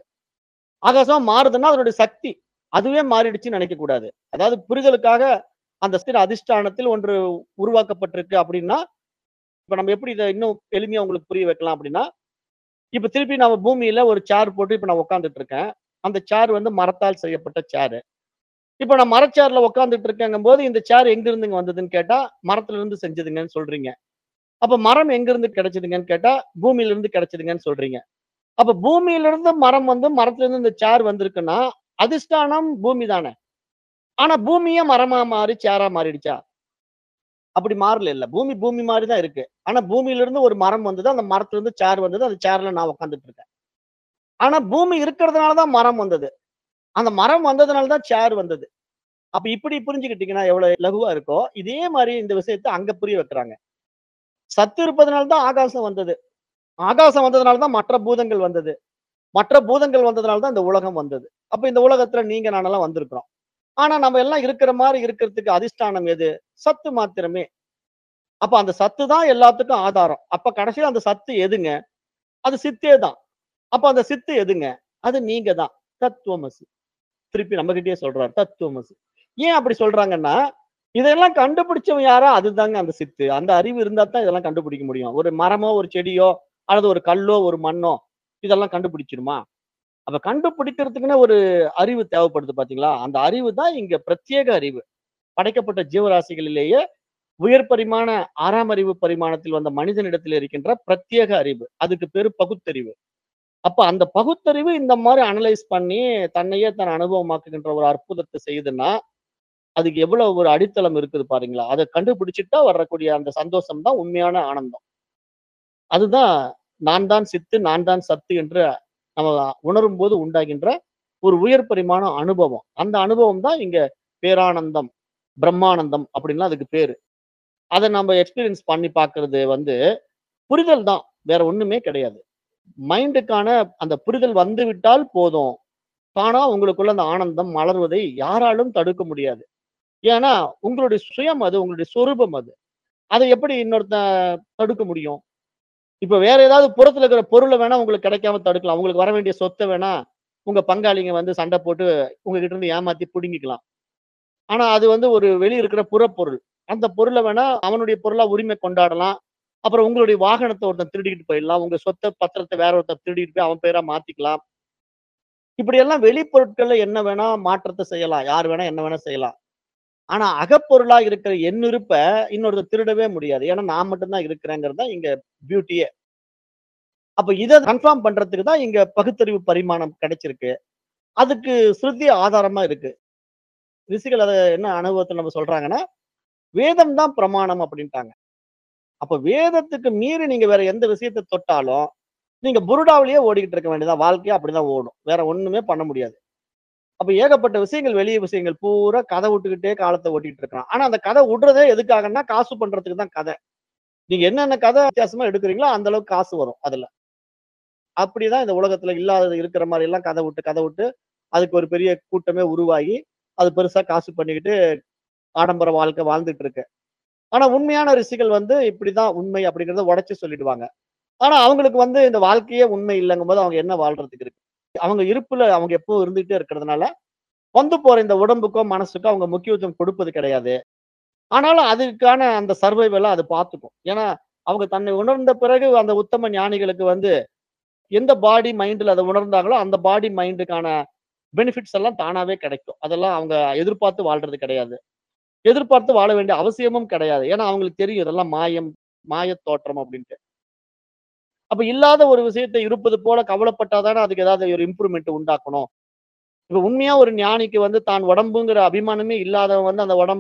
ஆகாசமா மாறுதுன்னா அதனுடைய சக்தி அதுவே மாறிடுச்சுன்னு நினைக்க கூடாது அதாவது புரிதலுக்காக அந்த ஸ்திர அதிஷ்டானத்தில் ஒன்று உருவாக்கப்பட்டிருக்கு அப்படின்னா இப்ப நம்ம எப்படி இதை இன்னும் எளிமையா உங்களுக்கு புரிய வைக்கலாம் அப்படின்னா இப்ப திருப்பி நம்ம பூமியில ஒரு சேர் போட்டு இப்ப நான் உட்காந்துட்டு இருக்கேன் அந்த சேர் வந்து மரத்தால் செய்யப்பட்ட சேரு இப்ப நான் மரச்சேர்ல உட்காந்துட்டு இருக்கேங்கும் போது இந்த சேர் எங்க இருந்துங்க வந்ததுன்னு கேட்டா மரத்துல இருந்து செஞ்சதுங்கன்னு சொல்றீங்க அப்ப மரம் எங்க இருந்து கிடைச்சதுங்கன்னு கேட்டா பூமியில இருந்து கிடைச்சதுங்கன்னு சொல்றீங்க அப்ப பூமியில இருந்து மரம் வந்து மரத்துல இருந்து இந்த சேர் வந்திருக்குன்னா அதிஷ்டானம் பூமி தானே ஆனா பூமியே மரமா மாறி சேரா மாறிடுச்சா அப்படி மாறல இல்ல பூமி பூமி மாதிரி தான் இருக்கு ஆனா பூமியில இருந்து ஒரு மரம் வந்தது அந்த மரத்துல இருந்து சேர் வந்தது அந்த சேர்ல நான் உட்காந்துட்டு இருக்கேன் ஆனா பூமி இருக்கிறதுனாலதான் மரம் வந்தது அந்த மரம் வந்ததுனால தான் சேர் வந்தது அப்ப இப்படி புரிஞ்சுக்கிட்டீங்கன்னா எவ்வளவு லகுவா இருக்கோ இதே மாதிரி இந்த விஷயத்தை அங்க புரிய வைக்கிறாங்க சத்து இருப்பதனால தான் ஆகாசம் வந்தது ஆகாசம் வந்ததுனால தான் மற்ற பூதங்கள் வந்தது மற்ற பூதங்கள் வந்ததுனால தான் இந்த உலகம் வந்தது அப்ப இந்த உலகத்துல நீங்க நானெல்லாம் வந்திருக்கிறோம் ஆனா நம்ம எல்லாம் இருக்கிற மாதிரி இருக்கிறதுக்கு அதிஷ்டானம் எது சத்து மாத்திரமே அப்ப அந்த சத்து தான் எல்லாத்துக்கும் ஆதாரம் அப்ப கடைசியில அந்த சத்து எதுங்க அது சித்தே தான் அப்ப அந்த சித்து எதுங்க அது நீங்க தான் தத்துவமசி திருப்பி நம்ம கிட்டயே சொல்றாரு தத்துவமசி ஏன் அப்படி சொல்றாங்கன்னா இதெல்லாம் கண்டுபிடிச்சவன் யாரோ அதுதாங்க அந்த சித்து அந்த அறிவு இருந்தா தான் இதெல்லாம் கண்டுபிடிக்க முடியும் ஒரு மரமோ ஒரு செடியோ அல்லது ஒரு கல்லோ ஒரு மண்ணோ இதெல்லாம் கண்டுபிடிச்சிருமா அப்ப கண்டுபிடிக்கிறதுக்குன்னு ஒரு அறிவு தேவைப்படுது பாத்தீங்களா அந்த அறிவு தான் இங்க பிரத்யேக அறிவு படைக்கப்பட்ட ஜீவராசிகளிலேயே உயர் பரிமாண ஆறாம் அறிவு பரிமாணத்தில் வந்த மனிதனிடத்தில் இருக்கின்ற பிரத்யேக அறிவு அதுக்கு பேரு பகுத்தறிவு அப்ப அந்த பகுத்தறிவு இந்த மாதிரி அனலைஸ் பண்ணி தன்னையே தன் அனுபவமாக்குகின்ற ஒரு அற்புதத்தை செய்யுதுன்னா அதுக்கு எவ்வளவு ஒரு அடித்தளம் இருக்குது பாருங்களா அதை கண்டுபிடிச்சிட்டா வரக்கூடிய அந்த சந்தோஷம் தான் உண்மையான ஆனந்தம் அதுதான் நான் தான் சித்து நான் தான் சத்து என்று நம்ம உணரும் போது உண்டாகின்ற ஒரு உயர் பரிமாண அனுபவம் அந்த அனுபவம் தான் இங்க பேரானந்தம் பிரம்மானந்தம் அப்படின்லாம் அதுக்கு பேரு அதை நம்ம எக்ஸ்பீரியன்ஸ் பண்ணி பார்க்கிறது வந்து புரிதல் தான் வேற ஒண்ணுமே கிடையாது மைண்டுக்கான அந்த புரிதல் வந்து விட்டால் போதும் தானா உங்களுக்குள்ள அந்த ஆனந்தம் மலர்வதை யாராலும் தடுக்க முடியாது ஏன்னா உங்களுடைய சுயம் அது உங்களுடைய சொரூபம் அது அதை எப்படி இன்னொருத்த தடுக்க முடியும் இப்ப வேற ஏதாவது புறத்துல இருக்கிற பொருளை வேணா உங்களுக்கு கிடைக்காம தடுக்கலாம் உங்களுக்கு வர வேண்டிய சொத்தை வேணா உங்க பங்காளிங்க வந்து சண்டை போட்டு உங்ககிட்ட இருந்து ஏமாத்தி புடுங்கிக்கலாம் ஆனா அது வந்து ஒரு வெளிய இருக்கிற புறப்பொருள் அந்த பொருளை வேணா அவனுடைய பொருளா உரிமை கொண்டாடலாம் அப்புறம் உங்களுடைய வாகனத்தை ஒருத்தன் திருடிக்கிட்டு போயிடலாம் உங்க சொத்தை பத்திரத்தை வேற ஒருத்தன் திருடிட்டு போய் அவன் பேரா மாத்திக்கலாம் இப்படி எல்லாம் வெளிப்பொருட்கள்ல என்ன வேணா மாற்றத்தை செய்யலாம் யார் வேணா என்ன வேணா செய்யலாம் ஆனா அகப்பொருளா இருக்கிற என் இருப்ப இன்னொருத்தர் திருடவே முடியாது ஏன்னா நான் மட்டும்தான் இருக்கிறேங்கிறது தான் இங்க பியூட்டியே அப்ப இதை கன்ஃபார்ம் பண்றதுக்கு தான் இங்க பகுத்தறிவு பரிமாணம் கிடைச்சிருக்கு அதுக்கு ஸ்ருதி ஆதாரமா இருக்கு ரிஷிகள் அதை என்ன அனுபவத்துல நம்ம சொல்றாங்கன்னா வேதம் தான் பிரமாணம் அப்படின்ட்டாங்க அப்ப வேதத்துக்கு மீறி நீங்க வேற எந்த விஷயத்தை தொட்டாலும் நீங்க புருடாவிலேயே ஓடிக்கிட்டு இருக்க வேண்டியதான் வாழ்க்கையா அப்படிதான் ஓடும் வேற ஒண்ணுமே பண்ண முடியாது அப்ப ஏகப்பட்ட விஷயங்கள் வெளிய விஷயங்கள் பூரா கதை விட்டுக்கிட்டே காலத்தை ஓட்டிட்டு இருக்கான் ஆனா அந்த கதை விடுறதே எதுக்காகன்னா காசு பண்றதுக்கு தான் கதை நீங்க என்னென்ன கதை வித்தியாசமா எடுக்கிறீங்களோ அந்த அளவுக்கு காசு வரும் அதுல அப்படிதான் இந்த உலகத்துல இல்லாதது இருக்கிற மாதிரி எல்லாம் கதை விட்டு கதை விட்டு அதுக்கு ஒரு பெரிய கூட்டமே உருவாகி அது பெருசா காசு பண்ணிக்கிட்டு ஆடம்பர வாழ்க்கை வாழ்ந்துட்டு இருக்கு ஆனா உண்மையான ரிஷிகள் வந்து இப்படிதான் உண்மை அப்படிங்கறத உடைச்சு சொல்லிடுவாங்க ஆனா அவங்களுக்கு வந்து இந்த வாழ்க்கையே உண்மை இல்லைங்கும் போது அவங்க என்ன வாழ்றதுக்கு இருக்கு அவங்க இருப்புல அவங்க எப்பவும் இருந்துகிட்டே இருக்கிறதுனால வந்து போற இந்த உடம்புக்கோ மனசுக்கோ அவங்க முக்கியத்துவம் கொடுப்பது கிடையாது ஆனாலும் அதுக்கான அந்த சர்வைவலை அது பார்த்துக்கும் ஏன்னா அவங்க தன்னை உணர்ந்த பிறகு அந்த உத்தம ஞானிகளுக்கு வந்து எந்த பாடி மைண்ட்ல அதை உணர்ந்தாங்களோ அந்த பாடி மைண்டுக்கான பெனிஃபிட்ஸ் எல்லாம் தானாவே கிடைக்கும் அதெல்லாம் அவங்க எதிர்பார்த்து வாழ்றது கிடையாது எதிர்பார்த்து வாழ வேண்டிய அவசியமும் கிடையாது ஏன்னா அவங்களுக்கு தெரியும் இதெல்லாம் மாயம் மாயத் தோற்றம் அப்படின்ட்டு அப்ப இல்லாத ஒரு விஷயத்தை இருப்பது போல கவலைப்பட்டாதானே அதுக்கு ஏதாவது ஒரு இம்ப்ரூவ்மெண்ட் உண்டாக்கணும் இப்ப உண்மையா ஒரு ஞானிக்கு வந்து தான் உடம்புங்கிற அபிமானமே இல்லாதவன் வந்து அந்த உடம்ப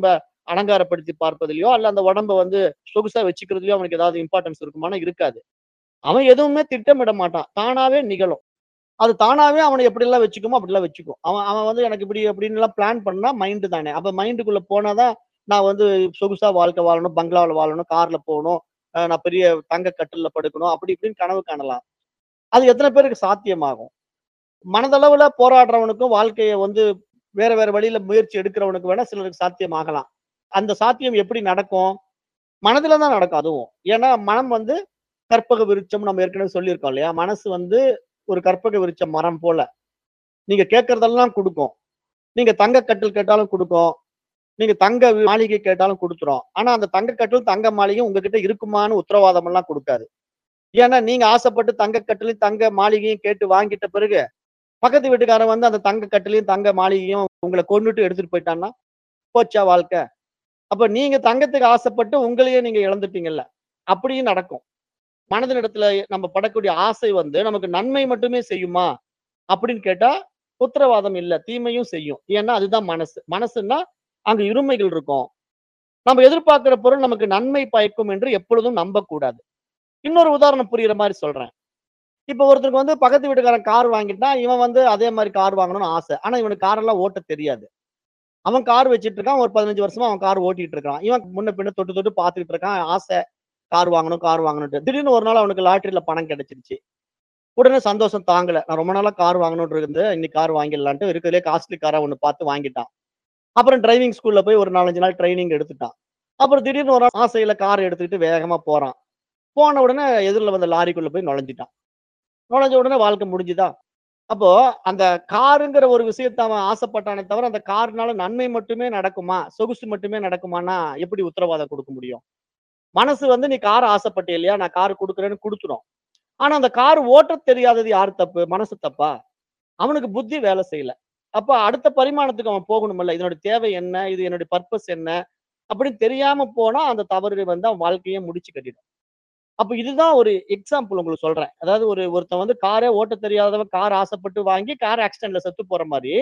அலங்காரப்படுத்தி பார்ப்பதிலயோ, அல்ல அந்த உடம்ப வந்து சொகுசா வச்சுக்கிறதுலயோ அவனுக்கு ஏதாவது இம்பார்ட்டன்ஸ் இருக்குமான்னா இருக்காது. அவன் எதுவுமே திட்டமிட மாட்டான். தானாவே நிகழும். அது தானாவே அவன எப்படிலாம் வச்சுக்குமோ அப்படிலாம் வச்சுக்கும். அவன் அவன் வந்து எனக்கு இப்படி அப்படின்னுலாம் பிளான் பண்ணா மைண்ட் தானே. அப்ப மைண்டுக்குள்ள போனா தான் நான் வந்து சொகுசா வாழ்க்கை வாழணும், பங்களாவுல வாழணும், கார்ல போணும், அ நான் பெரிய தங்க கட்டில்ல படுக்கணும், அப்படி இப்படின்னு கனவு காணலாம். அது எத்தன பேருக்கு சாத்தியமாகும்? மனதளவுல போராடுறவனுக்கும் வாழ்க்கைய வந்து வேற வேற வழியில முயற்சி எடுக்கிறவனுக்கு வேணா சிலருக்கு சாத்தியமாகலாம். அந்த சாத்தியம் எப்படி நடக்கும்? மனதுல தான் நடக்கும் அதுவும். ஏன்னா மனம் வந்து கற்பக விருட்சம் நம்ம ஏற்கனவே சொல்லியிருக்கோம் இல்லையா? மனசு வந்து ஒரு கற்பக விருட்ச மரம் போல. நீங்க கேட்கிறதெல்லாம் குடுக்கும். நீங்க தங்க கட்டில் கேட்டாலும் குடுக்கும். நீங்க தங்க மாளிகை கேட்டாலும் குடுத்துரும். ஆனா அந்த தங்க கட்டில், தங்க மாளிகையும் உங்ககிட்ட இருக்குமான்னு உத்தரவாதம் எல்லாம் குடுக்காது. ஏன்னா நீங்க ஆசைப்பட்டு தங்க கட்டிலையும், தங்க மாளிகையும் கேட்டு வாங்கிட்ட பிறகு, பக்கத்து வீட்டுக்காரன் வந்து அந்த தங்க கட்டிலையும், தங்க மாளிகையும் உங்கள கொன்னுட்டு எடுத்துட்டு போயிட்டான்னா, போச்சா வாழ்க்கை? அப்ப நீங்க தங்கத்துக்கு ஆசைப்பட்டு உங்களையே நீங்க இழந்துட்டீங்கல்ல. அப்படியும் நடக்கும். மனதினிடத்துல நம்ம படக்கூடிய ஆசை வந்து நமக்கு நன்மை மட்டுமே செய்யுமா? அப்படின்னு கேட்டா, உத்தரவாதம் இல்ல. தீமையும் செய்யும். ஏன்னா அதுதான் மனசு. மனசுன்னா அங்க இருமைகள் இருக்கும். நம்ம எதிர்பார்க்கிற பொருள் நமக்கு நன்மை பயக்கும் என்று எப்பொழுதும் நம்பக்கூடாது. இன்னொரு உதாரணம் புரியிற மாரி சொல்றேன். இப்ப ஒருத்தருக்கு வந்து பக்கத்து வீட்டுக்காரன் கார் வாங்கிட்டான். இவன் வந்து அதே மாரி கார் வாங்கணும்னு ஆசை. ஆனா இவனுக்கு காரெல்லாம் ஓட்டத் தெரியாது. அவன் கார் வச்சுட்டு இருக்கான். ஒரு 15 வருஷமா அவன் கார் ஓட்டிட்டு இருக்கான். இவன் முன்ன பின்ன தொட்டு தொட்டு பார்த்துக்கிட்டு இருக்கான். ஆசை. கார் வாங்கணும், கார் வாங்கணும்ன்ட்டு. திடீர்னு ஒரு நாள் அவனுக்கு லாட்டரில பணம் கிடைச்சிருச்சு. உடனே சந்தோஷம் தாங்கல. நான் ரொம்ப நாளா கார் வாங்கணும்னு இருந்தது. இன்னைக்கு கார் வாங்கிடலான்ட்டு இருக்கிறதுலயே காஸ்ட்லி காரா ஒண்ணு பார்த்து வாங்கிட்டான். அப்புறம் டிரைவிங் ஸ்கூல்ல போய் ஒரு 4, 5 நாள் ட்ரெய்னிங் எடுத்துட்டான். அப்புறம் திடீர்னு ஒரு நாள் ஆசையில கார எடுத்துக்கிட்டு வேகமா போறான். போன உடனே எதிர்ல வந்த லாரிக்குள்ள போய் நுழைஞ்சுட்டான். நுழைஞ்ச உடனே வாழ்க்கை முடிஞ்சுதா? அப்போ அந்த காருங்கிற ஒரு விஷயத்த அவன் ஆசைப்பட்டானே தவிர, அந்த கார்னால நன்மை மட்டுமே நடக்குமா? சொகுசு மட்டுமே நடக்குமான்னா, எப்படி உத்தரவாதம் குடுக்க முடியும்? மனசு வந்து நீ கார் ஆசைப்பட்ட இல்லையா? நான் கார் குடுக்குறேன்னு குடுத்துரும். ஆனா அந்த கார் ஓட்டத் தெரியாதது யார் தப்பு? மனசு தப்பா? அவனுக்கு புத்தி வேலை செய்யல. அப்ப அடுத்த பரிமாணத்துக்கு அவன் போகணும்ல. இதனுடைய தேவை என்ன? இது என்னுடைய பர்ப்பஸ் என்ன? அப்படின்னு தெரியாம போனா, அந்த தவறு வந்து அவன் வாழ்க்கையே முடிச்சு கட்டிடும். அப்ப இதுதான் ஒரு எக்ஸாம்பிள் உங்களுக்கு சொல்றேன். அதாவது ஒரு ஒருத்தன் வந்து காரே ஓட்டத் தெரியாதவன் கார் ஆசைப்பட்டு வாங்கி கார் ஆக்சிடென்ட்ல செத்து போற மாரி,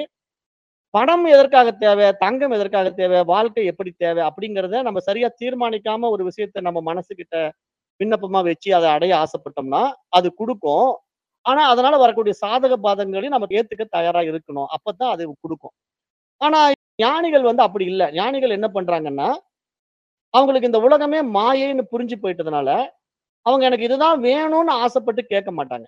பணம் எதற்காக தேவை? தங்கம் எதற்காக தேவை? வாழ்க்கை எப்படி தேவை? அப்படிங்கிறத நம்ம சரியா தீர்மானிக்காம ஒரு விஷயத்த நம்ம மனசுகிட்ட விண்ணப்பமா வச்சு அத அடைய ஆசைப்பட்டோம்னா, அது குடுக்கும். ஆனா அதனால வரக்கூடிய சாதக பாதகங்களையும் நம்ம ஏத்துக்க தயாரா இருக்கணும். அப்பதான் அது குடுக்கும். ஆனா ஞானிகள் வந்து அப்படி இல்ல. ஞானிகள் என்ன பண்றாங்கன்னா, அவங்களுக்கு இந்த உலகமே மாயைன்னு புரிஞ்சு போயிட்டதுனால, அவங்க எனக்கு இதுதான் வேணும்னு ஆசைப்பட்டு கேட்க மாட்டாங்க.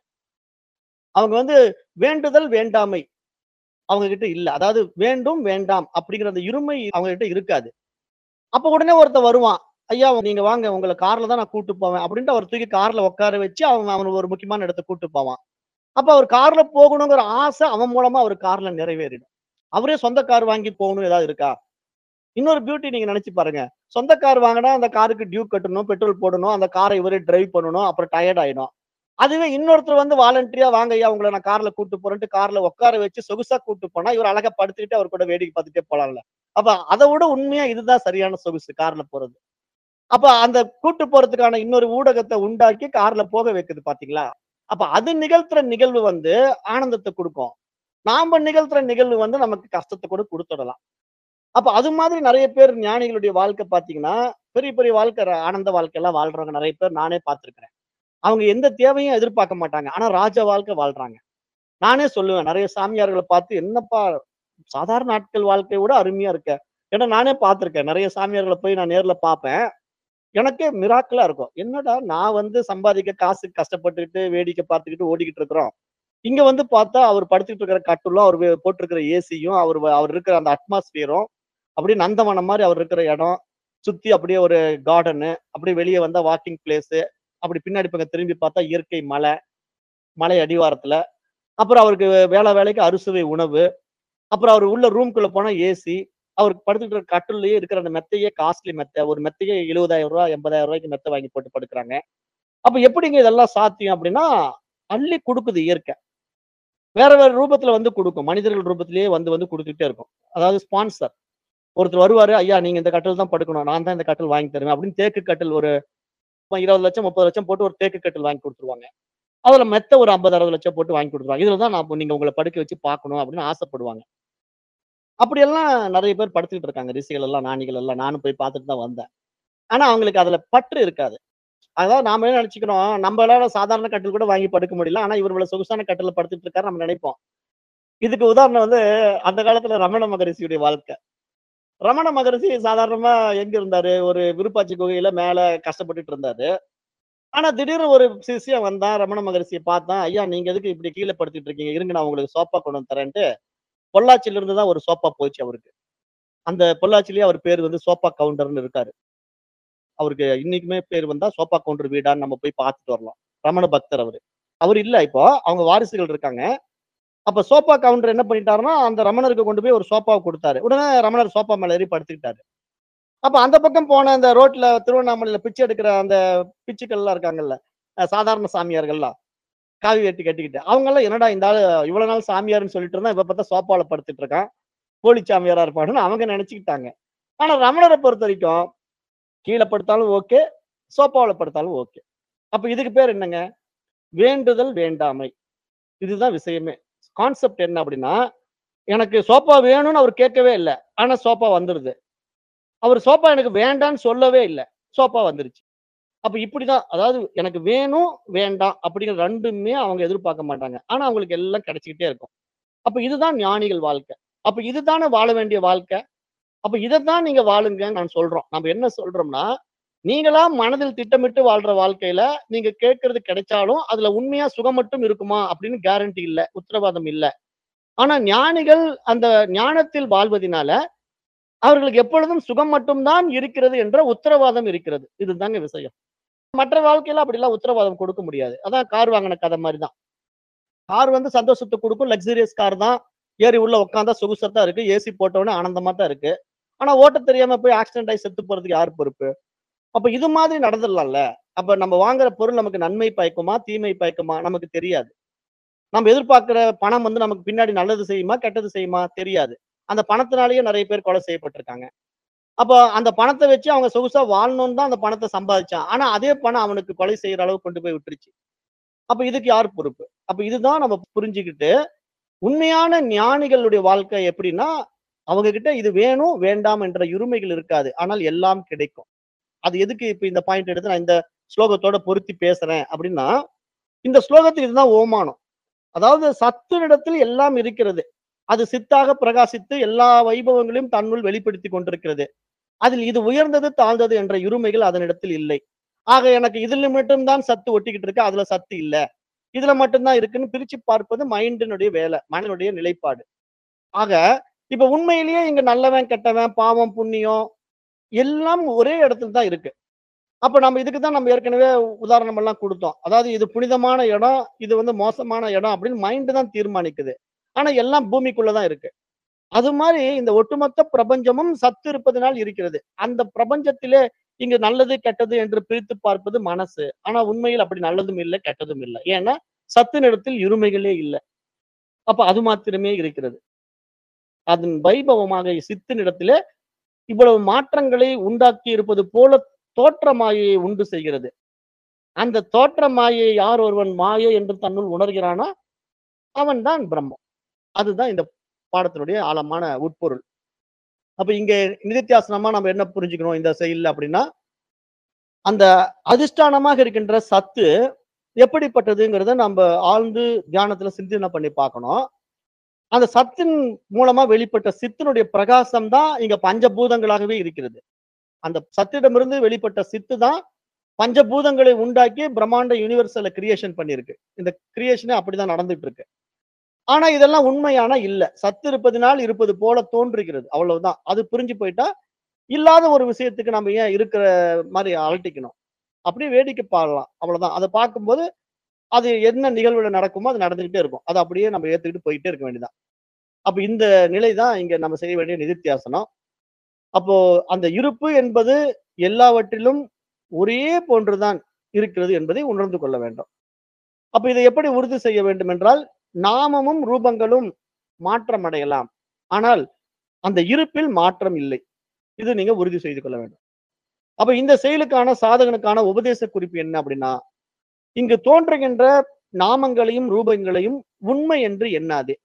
அவங்க வந்து வேண்டுதல், வேண்டாமை அவங்க கிட்ட இல்ல. அதாவது வேண்டும், வேண்டாம் அப்படிங்கிற அந்த இருமை அவங்க கிட்ட இருக்காது. அப்ப உடனே ஒருத்தன் வருவான். ஐயா நீங்க வாங்க உங்கள கார்ல தான் நான் கூட்டு போவேன் அப்படின்ட்டு அவர் தூக்கி கார்ல உட்கார வச்சு அவன் அவன ஒரு முக்கியமான இடத்துக்கு கூட்டு போவான். அப்ப அவர் கார்ல போகணுங்கிற ஆசை அவன் மூலமா அவர் கார்ல நிறைவேறிடும். அவரே சொந்த கார் வாங்கி போகணும் ஏதாவது இருக்கா? இன்னொரு பியூட்டி நீங்க நினைச்சு பாருங்க. சொந்த கார் வாங்குனா அந்த காருக்கு டியூ கட்டணும், பெட்ரோல் போடணும், அந்த காரை இவரே டிரைவ் பண்ணணும், அப்புறம் டயர்ட் ஆயிடும். அதுவே இன்னொருத்தர் வந்து வாலண்டரியா வாங்க ஐயா உங்கள நான் கார்ல கூட்டு போறேன்ட்டு கார்ல உட்கார வச்சு சொகுசா கூட்டு போனா, இவர் அழகா படுத்துக்கிட்டு அவர் கூட வேடிக்கை பார்த்துட்டே போலாம்ல. அப்ப அத விட உண்மையா இதுதான் சரியான சொகுசு கார்ல போறது. அப்ப அந்த கூட்டு போறதுக்கான இன்னொரு ஊடகத்த உண்டாக்கி கார்ல போக வைக்குது பாத்தீங்களா? அப்ப அது நிகழ்த்துற நிகழ்வு வந்து ஆனந்தத்த குடுக்கும். நாம நிகழ்த்துற நிகழ்வு வந்து நமக்கு கஷ்டத்த கூட குடுத்துடலாம். அப்ப அது மாதிரி நெறைய பேர் ஞானிகளுடைய வாழ்க்கை பாத்தீங்கன்னா, பெரிய பெரிய வாழ்க்கை ர ஆனந்த வாழ்க்கைலாம் வாழ்றவங்க நெறைய பேர் நானே பார்த்திருக்கிறேன். அவங்க எந்த தேவையும் எதிர்பார்க்க மாட்டாங்க. ஆனா ராஜ வாழ்க்கை வாழ்றாங்க. நானே சொல்லுவேன் நெறைய சாமியார்கள பார்த்து, "என்னப்பா சாதாரண ஆட்கள் வாழ்க்கைய விட அருமையா இருக்க." ஏன்னா நானே பார்த்திருக்கேன். நெறைய சாமியார்கள போய் நான் நேர்ல பார்ப்பேன். எனக்கே மிராக்கிளா இருக்கும். என்னடா நான் வந்து சம்பாதிக்க காசுக்கு கஷ்டப்பட்டுக்கிட்டு, வேடிக்கை பார்த்துக்கிட்டு ஓடிக்கிட்டு இருக்கிறோம். இங்க வந்து பார்த்தா அவர் படுத்துக்கிட்டு இருக்கிற கட்டிலும், அவர் வே போட்டிருக்கிற ஏசியும், அவர் வ அவர் இருக்கிற அந்த அட்மாஸ்பியரும், அப்படியே நந்தவனம் மாரி அவர் இருக்கிற இடம், சுத்தி அப்படியே ஒரு கார்டனு, அப்படியே வெளிய வந்தா வாக்கிங் பிளேஸு, அப்படி பின்னாடி பக்கம் திரும்பி பார்த்தா இயற்கை மலை, மலை அடிவாரத்துல. அப்புறம் அவருக்கு வேளா வேளைக்கு அறுசுவை உணவு. அப்புறம் அவரு உள்ள ரூம்குள்ள போனா ஏசி. அவருக்கு படுத்துக்கிட்டு இருக்க கட்டில்லயே இருக்கிற அந்த மெத்தையே காஸ்ட்லி மெத்தை. ஒரு மெத்தையே ரூ. 70,000 ரூ. 80,000 மெத்தை வாங்கி போட்டு படுக்குறாங்க. அப்ப எப்படிங்க இதெல்லாம் சாத்தியம் அப்படின்னா, அள்ளி குடுக்குது இயற்கை. வேற வேற ரூபத்துல வந்து குடுக்கும். மனிதர்கள் ரூபத்திலேயே வந்து வந்து குடுத்துக்கிட்டே இருக்கும். அதாவது ஸ்பான்சர். ஒருத்தர் வருவாரு, "ஐயா நீங்க இந்த கட்டில் தான் படுக்கணும். நான் தான் இந்த கட்டில் வாங்கி தருவேன்." அப்படின்னு தேக்கு கட்டில் ஒரு 20,00,000 30,00,000 போட்டு ஒரு தேக்கு கட்டில் வாங்கி குடுத்துருவாங்க. அதுல மெத்த ஒரு 50, 60 லட்சம் போட்டு வாங்கி குடுத்துருவாங்க. இதுல தான் நான் நீங்க உங்கள படுக்க வச்சு பார்க்கணும் அப்படின்னு ஆசைப்படுவாங்க. அப்படியெல்லாம் நிறைய பேர் படுத்துக்கிட்டு இருக்காங்க ரிஷிகள் எல்லாம் ஞானிகள் எல்லாம் நானும் போய் பார்த்துட்டு தான் வந்தேன் ஆனா அவங்களுக்கு அதுல பற்று இருக்காது அதாவது நாம என்ன நினைச்சுக்கிறோம் நம்மளால சாதாரண கட்டில் கூட வாங்கி படுக்க முடியல ஆனா இவர் இவ்வளவு சொகுசான கட்டில படுத்துட்டு இருக்காரு நம்ம நினைப்போம் இதுக்கு உதாரணம் வந்து அந்த காலத்துல ரமண மகரிஷியுடைய வாழ்க்கை ரமண மகரிஷி சாதாரணமா எங்க இருந்தாரு ஒரு விருப்பாச்சி குகையில மேல கஷ்டப்பட்டுட்டு இருந்தாரு ஆனா திடீர்னு ஒரு சிஷியன் வந்தான் ரமண மகரிஷியை பார்த்தான் ஐயா நீங்க எதுக்கு இப்படி கீழே படுத்துட்டு இருக்கீங்க இருங்க நான் உங்களுக்கு சோப்பா கொண்டு வந்து தரேன்ட்டு பொள்ளாச்சியில இருந்து தான் ஒரு சோப்பா போச்சு அவருக்கு அந்த பொள்ளாச்சிலேயே அவர் பேர் வந்து சோப்பா கவுண்டர்னு இருக்காரு அவருக்கு இன்னைக்குமே பேர் வந்தா சோப்பா கவுண்டர் வீடான்னு நம்ம போய் பார்த்துட்டு வரலாம் ரமண பக்தர் அவரு அவர் இல்ல இப்போ அவங்க வாரிசுகள் இருக்காங்க அப்ப சோப்பா கவுண்டர் என்ன பண்ணிட்டாருன்னா அந்த ரமணருக்கு கொண்டு போய் ஒரு சோப்பாவை கொடுத்தாரு உடனே ரமணர் சோப்பா மேல ஏறி படுத்துக்கிட்டாரு அப்ப அந்த பக்கம் போன அந்த ரோட்ல திருவண்ணாமலையில பிச்சை எடுக்கிற அந்த பிச்சுக்கள்லாம் இருக்காங்கல்ல அஹ் சாதாரண சாமியார்கள்லாம் காவி வெட்டி கட்டிக்கிட்டு அவங்க எல்லாம் என்னடா இந்த ஆளு இவ்வளவு நாள் சாமியார்னு சொல்லிட்டு இருந்தா இப்ப பார்த்தா சோப்பால படுத்துட்டு இருக்கான் போலி சாமியாரா இருப்பான்னு அவங்க நினைச்சுக்கிட்டாங்க ஆனா ரமணரை பொறுத்த வரைக்கும் கீழே படுத்தாலும் ஓகே சோப்பாவில் படுத்தாலும் ஓகே அப்ப இதுக்கு பேர் என்னங்க வேண்டுதல் வேண்டாமை இதுதான் விஷயமே கான்செப்ட் என்ன அப்படின்னா எனக்கு சோப்பா வேணும்னு அவர் கேட்கவே இல்லை ஆனா சோப்பா வந்துருது அவர் சோப்பா எனக்கு வேண்டான்னு சொல்லவே இல்லை சோப்பா வந்துருச்சு அப்ப இப்படிதான் அதாவது எனக்கு வேணும் வேண்டாம் அப்படிங்கிற ரெண்டுமே அவங்க எதிர்பார்க்க மாட்டாங்க ஆனா அவங்களுக்கு எல்லாம் கிடைச்சிக்கிட்டே இருக்கும் அப்ப இதுதான் ஞானிகள் வாழ்க்கை அப்ப இதுதானே வாழ வேண்டிய வாழ்க்கை அப்ப இதைத்தான் நீங்க வாழுங்கன்னு நான் சொல்றோம் நம்ம என்ன சொல்றோம்னா நீங்களா மனதில் திட்டமிட்டு வாழ்ற வாழ்க்கையில நீங்க கேட்கறது கிடைச்சாலும் அதுல உண்மையா சுகம் மட்டும் இருக்குமா அப்படின்னு கேரண்டி இல்ல உத்தரவாதம் இல்ல ஆனா ஞானிகள் அந்த ஞானத்தில் வாழ்வதனால அவர்களுக்கு எப்பொழுதும் சுகம் மட்டும்தான் இருக்கிறது என்ற உத்தரவாதம் இருக்கிறது இதுதாங்க விஷயம் மற்ற வாழ்க்கையில அப்படிலாம் உத்தரவாதம் கொடுக்க முடியாது அதான் கார் வாங்கின கதை மாதிரி தான் கார் வந்து சந்தோஷத்தை கொடுக்கும் லக்ஸரியஸ் கார் தான் ஏறி உள்ள உட்காந்தா சொகுசத்தா இருக்கு ஏசி போட்டவொடனே ஆனந்தமா தான் இருக்கு ஆனா ஓட்ட தெரியாம போய் ஆக்சிடென்ட் ஆகி செத்து போறதுக்கு யார் பொறுப்பு அப்ப இது மாதிரி நடந்துடலாம்ல அப்ப நம்ம வாங்குற பொருள் நமக்கு நன்மை பயக்குமா தீமை பயக்குமா நமக்கு தெரியாது நம்ம எதிர்பார்க்கிற பணம் வந்து நமக்கு பின்னாடி நல்லது செய்யுமா கெட்டது செய்யுமா தெரியாது அந்த பணத்தினாலேயே நிறைய பேர் கொலை செய்யப்பட்டிருக்காங்க அப்போ அந்த பணத்தை வச்சு அவங்க சொகுசா வாழணும்னு தான் அந்த பணத்தை சம்பாதிச்சான் ஆனா அதே பணம் அவனுக்கு கொலை செய்யற அளவுக்கு கொண்டு போய் விட்டுருச்சு அப்ப இதுக்கு யார் பொறுப்பு அப்ப இதுதான் நம்ம புரிஞ்சுக்கிட்டு உண்மையான ஞானிகளுடைய வாழ்க்கை எப்படின்னா அவங்க கிட்ட இது வேணும் வேண்டாம் என்ற உரிமைகள் இருக்காது ஆனால் எல்லாம் கிடைக்கும் அது எதுக்கு இப்ப இந்த பாயிண்ட் எடுத்து நான் இந்த ஸ்லோகத்தோட பொருத்தி பேசுறேன் அப்படின்னா இந்த ஸ்லோகத்துக்கு இதுதான் ஓமானம் அதாவது சத்துனிடத்தில் எல்லாம் இருக்கிறது அது சித்தாக பிரகாசித்து எல்லா வைபவங்களையும் தன்னுள் வெளிப்படுத்தி கொண்டிருக்கிறது அதில் இது உயர்ந்தது தாழ்ந்தது என்ற உரிமைகள் அதனிடத்தில் இல்லை ஆக எனக்கு இதுல மட்டும்தான் சத்து ஒட்டிக்கிட்டு இருக்கு அதுல சத்து இல்ல இதுல மட்டும்தான் இருக்குன்னு பிரிச்சு பார்ப்பது மைண்டினுடைய வேலை மனனுடைய நிலைப்பாடு ஆக இப்ப உண்மையிலேயே இங்க நல்லவன் கெட்டவன் பாவம் புண்ணியம் எல்லாம் ஒரே இடத்துல தான் இருக்கு அப்ப நம்ம இதுக்கு தான் நம்ம ஏற்கனவே உதாரணம் எல்லாம் கொடுத்தோம் அதாவது இது புனிதமான இடம் இது வந்து மோசமான இடம் அப்படின்னு மைண்டு தான் தீர்மானிக்குது ஆனா எல்லாம் பூமிக்குள்ளதான் இருக்கு அது மாதிரி இந்த ஒட்டுமொத்த பிரபஞ்சமும் சத்து இருப்பதனால் இருக்கிறது அந்த பிரபஞ்சத்திலே இங்கு நல்லது கெட்டது என்று பிரித்து பார்ப்பது மனசு ஆனா உண்மையில் அப்படி நல்லதும் இல்லை கெட்டதும் இல்லை ஏன்னா சத்தினிடத்தில் இருமைகளே இல்லை அப்ப அது மாத்திரமே இருக்கிறது அதன் வைபவமாக சித்தினிடத்திலே இவ்வளவு மாற்றங்களை உண்டாக்கி இருப்பது போல தோற்ற மாயையை உண்டு செய்கிறது அந்த தோற்ற மாயை யார் ஒருவன் மாயை என்று தன்னுள் உணர்கிறானோ அவன் தான் பிரம்மம் அதுதான் இந்த பாடத்தினுடைய ஆழமான உட்பொருள் அப்ப இங்க நிதித்தியாசனமா நம்ம என்ன புரிஞ்சுக்கணும் இந்த செயல் அப்படின்னா அந்த அதிஷ்டானமாக இருக்கின்ற சத்து எப்படிப்பட்டதுங்கிறத நம்ம ஆழ்ந்து தியானத்துல சிந்தனை பண்ணி பார்க்கணும் அந்த சத்தின் மூலமா வெளிப்பட்ட சித்தினுடைய பிரகாசம் தான் இங்க பஞ்சபூதங்களாகவே இருக்கிறது அந்த சத்திடமிருந்து வெளிப்பட்ட சித்து தான் பஞ்சபூதங்களை உண்டாக்கி பிரம்மாண்ட யூனிவர்சல கிரியேஷன் பண்ணியிருக்கு இந்த கிரியேஷனே அப்படிதான் நடந்துட்டு இருக்கு ஆனா இதெல்லாம் உண்மையான இல்ல சத்து இருப்பதனால் இருப்பது போல தோன்றுகிறது அவ்வளவுதான் அது புரிஞ்சு போயிட்டா இல்லாத ஒரு விஷயத்துக்கு நம்ம ஏன் இருக்கிற மாதிரி அலட்டிக்கணும் அப்படியே வேடிக்கை பாடலாம் அவ்வளவுதான் அதை பார்க்கும்போது அது என்ன நிகழ்வுல நடக்குமோ அது நடந்துகிட்டே இருக்கும் அதை அப்படியே நம்ம ஏத்துக்கிட்டு போயிட்டே இருக்க வேண்டியதான் அப்ப இந்த நிலை தான் இங்க நம்ம செய்ய வேண்டிய நிதித்தியாசனம் அப்போ அந்த இருப்பு என்பது எல்லாவற்றிலும் ஒரே போன்றுதான் இருக்கிறது என்பதை உணர்ந்து கொள்ள வேண்டும் அப்ப இதை எப்படி உறுதி செய்ய வேண்டும் என்றால் நாமமும் ரூபங்களும் மாற்றம் அடையலாம் ஆனால் அந்த இருப்பில் மாற்றம் இல்லை இது நீங்க உறுதி செய்து கொள்ள வேண்டும் அப்ப இந்த செயலுக்கான சாதகனுக்கான உபதேச குறிப்பு என்ன அப்படின்னா இங்கு தோன்றுகின்ற நாமங்களையும் ரூபங்களையும் உண்மை என்று எண்ணாதே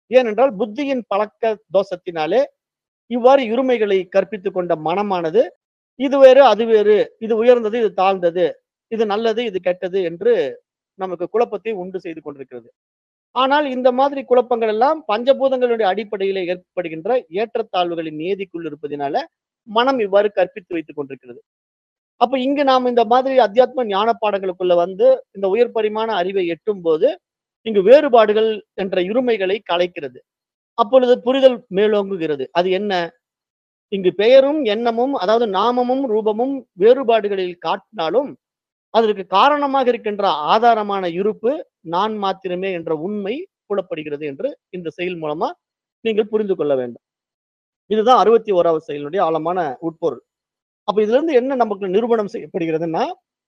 ஏனென்றால் புத்தியின் பழக்க தோஷத்தினாலே இவ்வாறு இருமைகளை கற்பித்துக் கொண்ட மனமானது இது வேறு அது வேறு இது உயர்ந்தது இது தாழ்ந்தது இது நல்லது இது கெட்டது என்று நமக்கு குழப்பத்தை உண்டு செய்து கொண்டிருக்கிறது ஆனால் இந்த மாதிரி குழப்பங்கள் எல்லாம் பஞ்சபூதங்களுடைய அடிப்படையிலே ஏற்படுகின்ற ஏற்றத்தாழ்வுகளின் நியதிக்குள் இருப்பதினால மனம் இவ்வாறு கற்பித்து வைத்துக் கொண்டிருக்கிறது அப்ப இங்கு நாம் இந்த மாதிரி அத்தியாத்ம ஞான பாடங்களுக்குள்ள வந்து இந்த உயர் பரிமாண அறிவை எட்டும் போது இங்கு வேறுபாடுகள் என்ற இருமைகளை கலைக்கிறது அப்பொழுது புரிதல் மேலோங்குகிறது அது என்ன இங்கு பெயரும் எண்ணமும் அதாவது நாமமும் ரூபமும் வேறுபாடுகளில் காட்டினாலும் அதற்கு காரணமாக இருக்கின்ற ஆதாரமான இருப்பு நான் மாத்திரமே என்ற உண்மை புலப்படுகிறது என்று இந்த செயல் மூலமா நீங்கள் புரிந்து கொள்ள வேண்டும் இதுதான் அறுபத்தி ஓராவது செயலுடைய ஆழமான உட்பொருள் அப்ப இதுல இருந்து என்ன நமக்கு நிரூபணம் செய்யப்படுகிறதுன்னா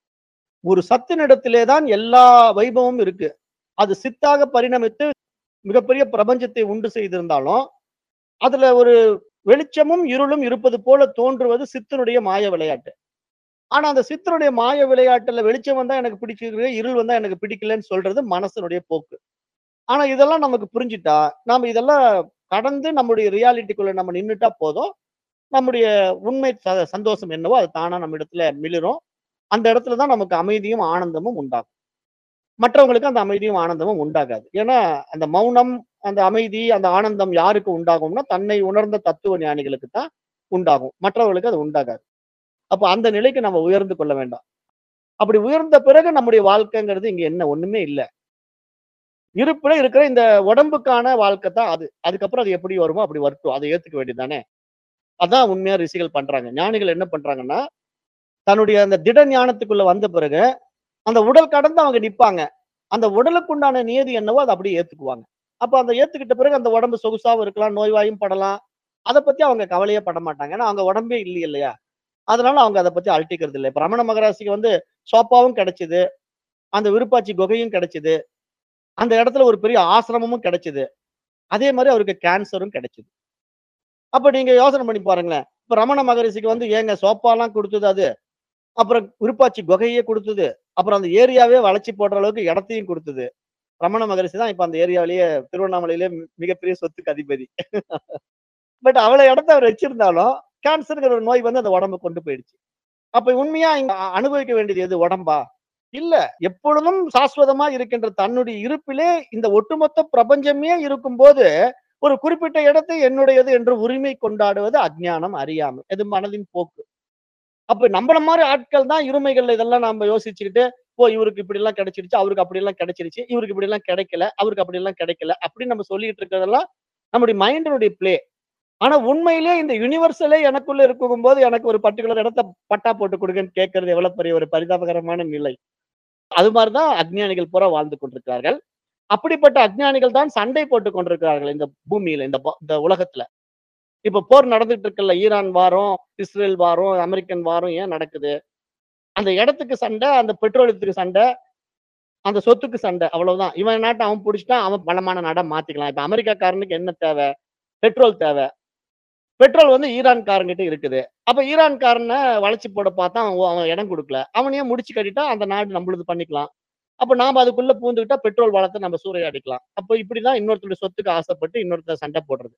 ஒரு சத்தினிடத்திலே தான் எல்லா வைபவமும் இருக்கு அது சித்தாக பரிணமித்து மிகப்பெரிய பிரபஞ்சத்தை உண்டு செய்திருந்தாலும் அதுல ஒரு வெளிச்சமும் இருளும் இருப்பது போல தோன்றுவது சித்தனுடைய மாய விளையாட்டு ஆனா அந்த சித்தனுடைய மாய விளையாட்டுல வெளிச்சம் வந்தா எனக்கு பிடிக்கிறது இருள் வந்தா எனக்கு பிடிக்கலன்னு சொல்றது மனசனுடைய போக்கு ஆனா இதெல்லாம் நமக்கு புரிஞ்சுட்டா நாம இதெல்லாம் கடந்து நம்முடைய ரியாலிட்டிக்குள்ள நம்ம நின்னுட்டா போதும் நம்முடைய உண்மை ச- சந்தோஷம் என்னவோ அது தானா நம்ம இடத்துல மிளிரும் அந்த இடத்துல தான் நமக்கு அமைதியும் ஆனந்தமும் உண்டாகும் மற்றவங்களுக்கு அந்த அமைதியும் ஆனந்தமும் உண்டாகாது ஏன்னா அந்த மௌனம் அந்த அமைதி அந்த ஆனந்தம் யாருக்கு உண்டாகும்னா தன்னை உணர்ந்த தத்துவ ஞானிகளுக்கு தான் உண்டாகும் மற்றவர்களுக்கு அது உண்டாகாது அப்ப அந்த நிலைக்கு நம்ம உயர்ந்து கொள்ள வேண்டாம் அப்படி உயர்ந்த பிறகு நம்முடைய வாழ்க்கைங்கிறது இங்க என்ன ஒண்ணுமே இல்லை இருப்புல இருக்கிற இந்த உடம்புக்கான வாழ்க்கை தான் அது அதுக்கப்புறம் அது எப்படி வருமோ அப்படி வரட்டும் அதை ஏத்துக்க வேண்டியதானே அதான் உண்மையா ரிஷிகள் பண்றாங்க ஞானிகள் என்ன பண்றாங்கன்னா தன்னுடைய அந்த திட ஞானத்துக்குள்ள வந்த பிறகு அந்த உடல் கடந்து அவங்க நிப்பாங்க அந்த உடலுக்கு உண்டான நியதி என்னவோ அதை அப்படியே ஏத்துக்குவாங்க அப்ப அந்த ஏத்துக்கிட்ட பிறகு அந்த உடம்பு சொகுசாவும் இருக்கலாம் நோய்வாயும் படலாம் அதை பத்தி அவங்க கவலையே பட மாட்டாங்க ஏன்னா அவங்க உடம்பே இல்லை இல்லையா அதனால அவங்க அதை பத்தி அழட்டிக்கிறது இல்லை இப்ப ரமண மகராசிக்கு வந்து சோப்பாவும் கிடைச்சது அந்த விருப்பாச்சி குகையும் கிடைச்சது அந்த இடத்துல ஒரு பெரிய ஆசிரமமும் கிடைச்சது அதே மாதிரி அவருக்கு கேன்சரும் கிடைச்சது அப்ப நீங்க யோசனை பண்ணி பாருங்களேன் இப்ப ரமண மகரிஷிக்கு வந்து ஏங்க சோப்பாலாம் கொடுத்தது அது அப்புறம் விருப்பாச்சி குகையே கொடுத்தது அப்புறம் அந்த ஏரியாவே வளைச்சி போடுற அளவுக்கு இடத்தையும் கொடுத்தது ரமண மகரிஷி தான் இப்ப அந்த ஏரியாவிலேயே திருவண்ணாமலையிலே மி- மிகப்பெரிய சொத்துக்கு அதிபதி பட் அவ்வளவு இடத்த அவர் வச்சிருந்தாலும் கேன்சருங்கிற ஒரு நோய் வந்து அந்த உடம்பு கொண்டு போயிடுச்சு அப்ப உண்மையா இங்க அ- அனுபவிக்க வேண்டியது எது உடம்பா இல்ல எப்பொழுதும் சாஸ்வதமா இருக்கின்ற தன்னுடைய இருப்பிலே இந்த ஒட்டுமொத்த பிரபஞ்சமே இருக்கும்போது ஒரு குறிப்பிட்ட இடத்தை என்னுடையது என்று உரிமை கொண்டாடுவது அஜ்ஞானம் அறியாமை இது மனதின் போக்கு அப்ப நம்மள மாதிரி ஆட்கள் தான் இருமைகள்ல இதெல்லாம் நம்ம யோசிச்சுக்கிட்டு ஓ இவருக்கு இப்படி எல்லாம் கிடைச்சிருச்சு அவருக்கு அப்படி எல்லாம் கிடைச்சிருச்சு இவருக்கு இப்படி எல்லாம் கிடைக்கல அவருக்கு அப்படி எல்லாம் கிடைக்கல அப்படின்னு நம்ம சொல்லிட்டு இருக்கிறதெல்லாம் நம்முடைய மைண்டினுடைய பிளே ஆனா உண்மையிலே இந்த யுனிவர்சலே எனக்குள்ள இருக்கும்போது எனக்கு ஒரு பர்டிகுலர் இடத்த பட்டா போட்டு கொடுங்கன்னு கேட்கறது எவ்வளவு பெரிய ஒரு பரிதாபகரமான நிலை அது மாதிரிதான் அஜ்ஞானிகள் பூரா வாழ்ந்து கொண்டிருக்கிறார்கள் அப்படிப்பட்ட அஜ்ஞானிகள் தான் சண்டை போட்டு கொண்டிருக்கிறார்கள் இந்த பூமியில இந்த ப- இந்த உலகத்துல இப்ப போர் நடந்துட்டு இருக்குல்ல ஈரான் வாரம் இஸ்ரேல் வாரம் அமெரிக்கன் வாரம் ஏன் நடக்குது அந்த இடத்துக்கு சண்டை அந்த பெட்ரோலியத்துக்கு சண்டை அந்த சொத்துக்கு சண்டை அவ்வளவுதான் இவன் நாட்டை அவன் பிடிச்சிட்டா அவன் பலமான நாடா மாத்திக்கலாம் இப்ப அமெரிக்காக்காரனுக்கு என்ன தேவை பெட்ரோல் தேவை பெட்ரோல் வந்து ஈரான்காரங்கிட்ட இருக்குது அப்ப ஈரான்காரனை வளைச்சு போட பார்த்தா அவன் அவன் இடம் கொடுக்கல அவனையே முடிச்சு கட்டிட்டா அந்த நாடு நம்மளுது பண்ணிக்கலாம் அப்ப நாம அதுக்குள்ள பூந்துக்கிட்டா பெட்ரோல் வளத்தை நம்ம சூறையாடிக்கலாம் அப்போ இப்படிதான் இன்னொருத்தருடைய சொத்துக்கு ஆசைப்பட்டு இன்னொருத்தர் சண்டை போடுறது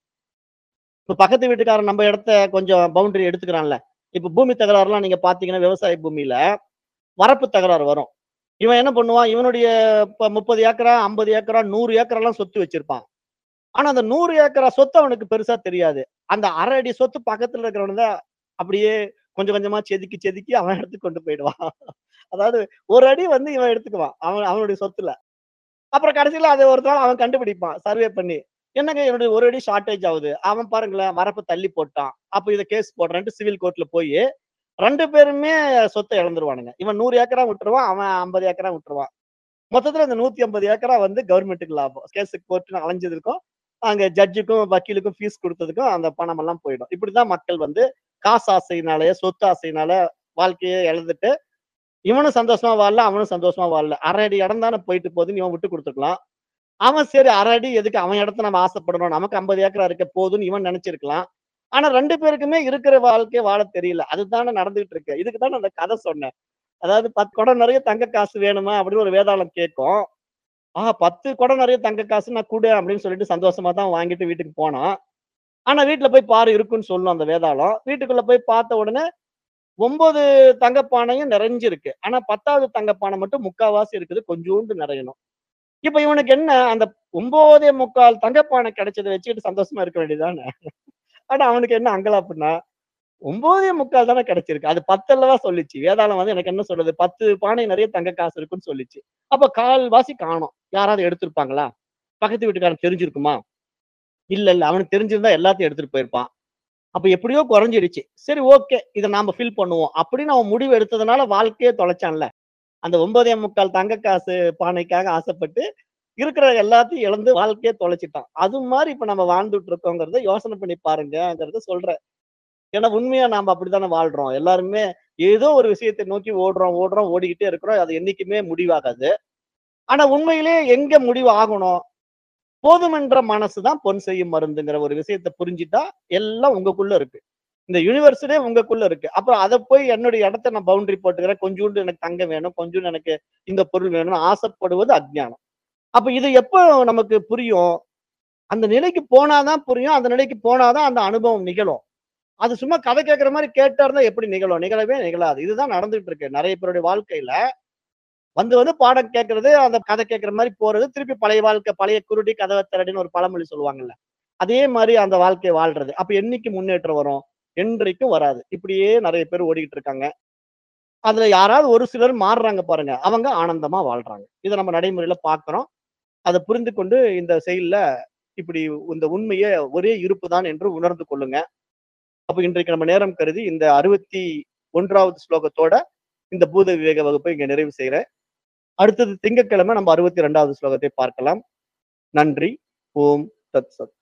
இப்ப பக்கத்து வீட்டுக்காரன் நம்ம இடத்த கொஞ்சம் பவுண்டரி எடுத்துக்கிறான்ல இப்ப பூமி தகராறுலாம் நீங்க பாத்தீங்கன்னா விவசாய பூமியில வரப்பு தகராறு வரும் இவன் என்ன பண்ணுவான் இவனுடைய இப்ப முப்பது ஏக்கரா ஐம்பது ஏக்கரா நூறு ஏக்கரெல்லாம் சொத்து வச்சிருப்பான் ஆனா அந்த நூறு ஏக்கரா சொத்து அவனுக்கு பெருசா தெரியாது அந்த அரை அடி சொத்து பக்கத்துல இருக்கிறவன தான் அப்படியே கொஞ்சம் கொஞ்சமா செதுக்கி செதுக்கி அவன் எடுத்து கொண்டு போயிடுவான் அதாவது ஒரு அடி வந்து இவன் எடுத்துக்குவான் அவன் அவனுடைய சொத்துல அப்புறம் கடைசியில அதை ஒரு நாள் அவன் கண்டுபிடிப்பான் சர்வே பண்ணி என்னங்க என்னுடைய ஒரு அடி ஷார்ட்டேஜ் ஆகுது அவன் பாருங்களேன் வரப்பு தள்ளி போட்டான் அப்ப இதை கேஸ் போடுறேன்ட்டு சிவில் கோர்ட்ல போய் ரெண்டு பேருமே சொத்தை இழந்துருவானுங்க இவன் நூறு ஏக்கரா விட்டுருவான் அவன் ஐம்பது ஏக்கரா விட்டுருவான் மொத்தத்துல இந்த நூத்தி ஐம்பது ஏக்கரா வந்து கவர்மெண்ட்டுக்கு லாபம் கேஸ் கோர்ட்டுன்னு அலைஞ்சதுக்கும் அங்க ஜட்ஜுக்கும் வக்கீலுக்கும் ஃபீஸ் கொடுத்ததுக்கும் அந்த பணம் எல்லாம் போயிடும் இப்படிதான் மக்கள் வந்து காசு ஆசையினாலே சொத்து ஆசையினால வாழ்க்கையை இழந்துட்டு இவனும் சந்தோஷமா வாழல அவனும் சந்தோஷமா வாழல அரை அடி இடம் தானே போயிட்டு போகுதுன்னு இவன் விட்டு கொடுத்துருக்கலாம் அவன் சரி அரை அடி எதுக்கு அவன் இடத்த நம்ம ஆசைப்படணும் நமக்கு ஐம்பது ஏக்கரா இருக்க போதுன்னு இவன் நினைச்சிருக்கலாம் ஆனா ரெண்டு பேருக்குமே இருக்கிற வாழ்க்கையை வாழ தெரியல அதுதானே நடந்துகிட்டு இருக்கு இதுக்கு தானே அந்த கதை சொன்னேன் அதாவது பத்து குடம் நிறைய தங்க காசு வேணுமா அப்படின்னு ஒரு வேதாளம் கேட்கும் ஆஹா 10 குடம் நெறைய தங்க காசு நான் குடு அப்படின்னு சொல்லிட்டு சந்தோஷமா தான் வாங்கிட்டு வீட்டுக்கு போனோம். ஆனா வீட்ல போய் பாரு இருக்குன்னு சொல்லும் அந்த வேதாளம். வீட்டுக்குள்ள போய் பார்த்த உடனே 9 தங்கப்பானையும் நிறைஞ்சிருக்கு. ஆனா 10வது தங்கப்பானை மட்டும் முக்காவாசி இருக்குது. கொஞ்சூண்டு நிறையணும். இப்ப இவனுக்கு என்ன அந்த 9 தங்கப்பானை கிடைச்சத வச்சுக்கிட்டு சந்தோஷமா இருக்க வேண்டியது தானே. ஆனா அவனுக்கு என்ன அங்கலாப்புன்னா 9 தானே கிடைச்சிருக்கு. அது 10 அல்லவா சொல்லுச்சு. வேதாளம் வந்து எனக்கு என்ன சொல்லுது 10 பானை நிறைய தங்க காசு இருக்குன்னு சொல்லுச்சு. அப்ப கால்வாசி காணோம். யாராவது எடுத்திருப்பாங்களா? பக்கத்து வீட்டுக்காரனுக்கு தெரிஞ்சிருக்குமா? இல்ல, இல்ல. அவனுக்கு தெரிஞ்சிருந்தா எல்லாத்தையும் எடுத்துட்டு போயிருப்பான். அப்ப எப்படியோ குறைஞ்சிடுச்சு. சரி ஓகே. இத நாம ஃபில் பண்ணுவோம். அப்படின்னு அவன் முடிவு எடுத்ததுனால வாழ்க்கையே தொலைச்சான்ல. அந்த 9 தங்க காசு பானைக்காக ஆசைப்பட்டு இருக்கிற எல்லாத்தையும் இழந்து வாழ்க்கையே தொலைச்சுட்டான். அது மாரி இப்ப நம்ம வாழ்ந்துட்டு இருக்கோங்கிறத யோசனை பண்ணி பாருங்கங்கிறத சொல்றேன். ஏன்னா உண்மையா நாம அப்படித்தானே வாழ்றோம். எல்லாருமே ஏதோ ஒரு விஷயத்தை நோக்கி ஓடுறோம், ஓடுறோம், ஓடிக்கிட்டே இருக்கிறோம். அது என்னைக்குமே முடிவாகாது. ஆனா உண்மையிலேயே எங்க முடிவு ஆகணும்? போதுமென்ற மனசு தான் பொன் செய்யும் மருந்துங்கிற ஒரு விஷயத்த புரிஞ்சுட்டா, எல்லாம் உங்களுக்குள்ள இருக்கு. இந்த யுனிவர்ஸே உங்களுக்குள்ள இருக்கு. அப்புறம் அத போய் என்னுடைய இடத்த நான் பவுண்டரி போட்டுக்கிறேன். கொஞ்சூண்டு எனக்கு தங்கம் வேணும். கொஞ்சூண்டு எனக்கு இந்த பொருள் வேணும்னு ஆசைப்படுவது அஞ்ஞானம். அப்ப இது எப்ப நமக்கு புரியும்? அந்த நிலைக்கு போனா தான் புரியும். அந்த நிலைக்கு போனா தான் அந்த அனுபவம் நிகழும். அது சும்மா கதை கேட்கிற மாரி கேட்டா இருந்தா எப்படி நிகழும்? நிகழவே நிகழாது. இதுதான் நடந்துட்டு இருக்கு. நெறைய பேருடைய வாழ்க்கையில. வந்து வந்து பாடம் கேட்கிறது, அந்த கதை கேட்கிற மாரி போறது, திருப்பி பழைய வாழ்க்கை, பழைய குருடி கதவ திறடின்னு ஒரு பழமொழி சொல்லுவாங்கல்ல. அதே மாரி அந்த வாழ்க்கைய வாழ்றது. அப்ப என்னைக்கு முன்னேற்றம் வரும்? என்றைக்கும் வராது. இப்படியே நெறைய பேர் ஓடிக்கிட்டு இருக்காங்க. அதுல யாராவது ஒரு சிலர் மாறுறாங்க பாருங்க. அவங்க ஆனந்தமா வாழ்றாங்க. இத நம்ம நடைமுறையில பார்க்கிறோம். அத புரிந்து கொண்டு இந்த செயல்ல இப்படி இந்த உண்மைய ஒரே இருப்பு தான் என்று உணர்ந்து கொள்ளுங்க. அப்ப இன்றைக்கு நம்ம நேரம் கருதி இந்த 61வது ஸ்லோகத்தோட இந்த பூத விவேக வகுப்பை இங்க நிறைவு செய்றேன். அடுத்தது திங்கட்கிழமை நம்ம 62வது ஸ்லோகத்தை பார்க்கலாம். நன்றி. ஓம் தத் சத்.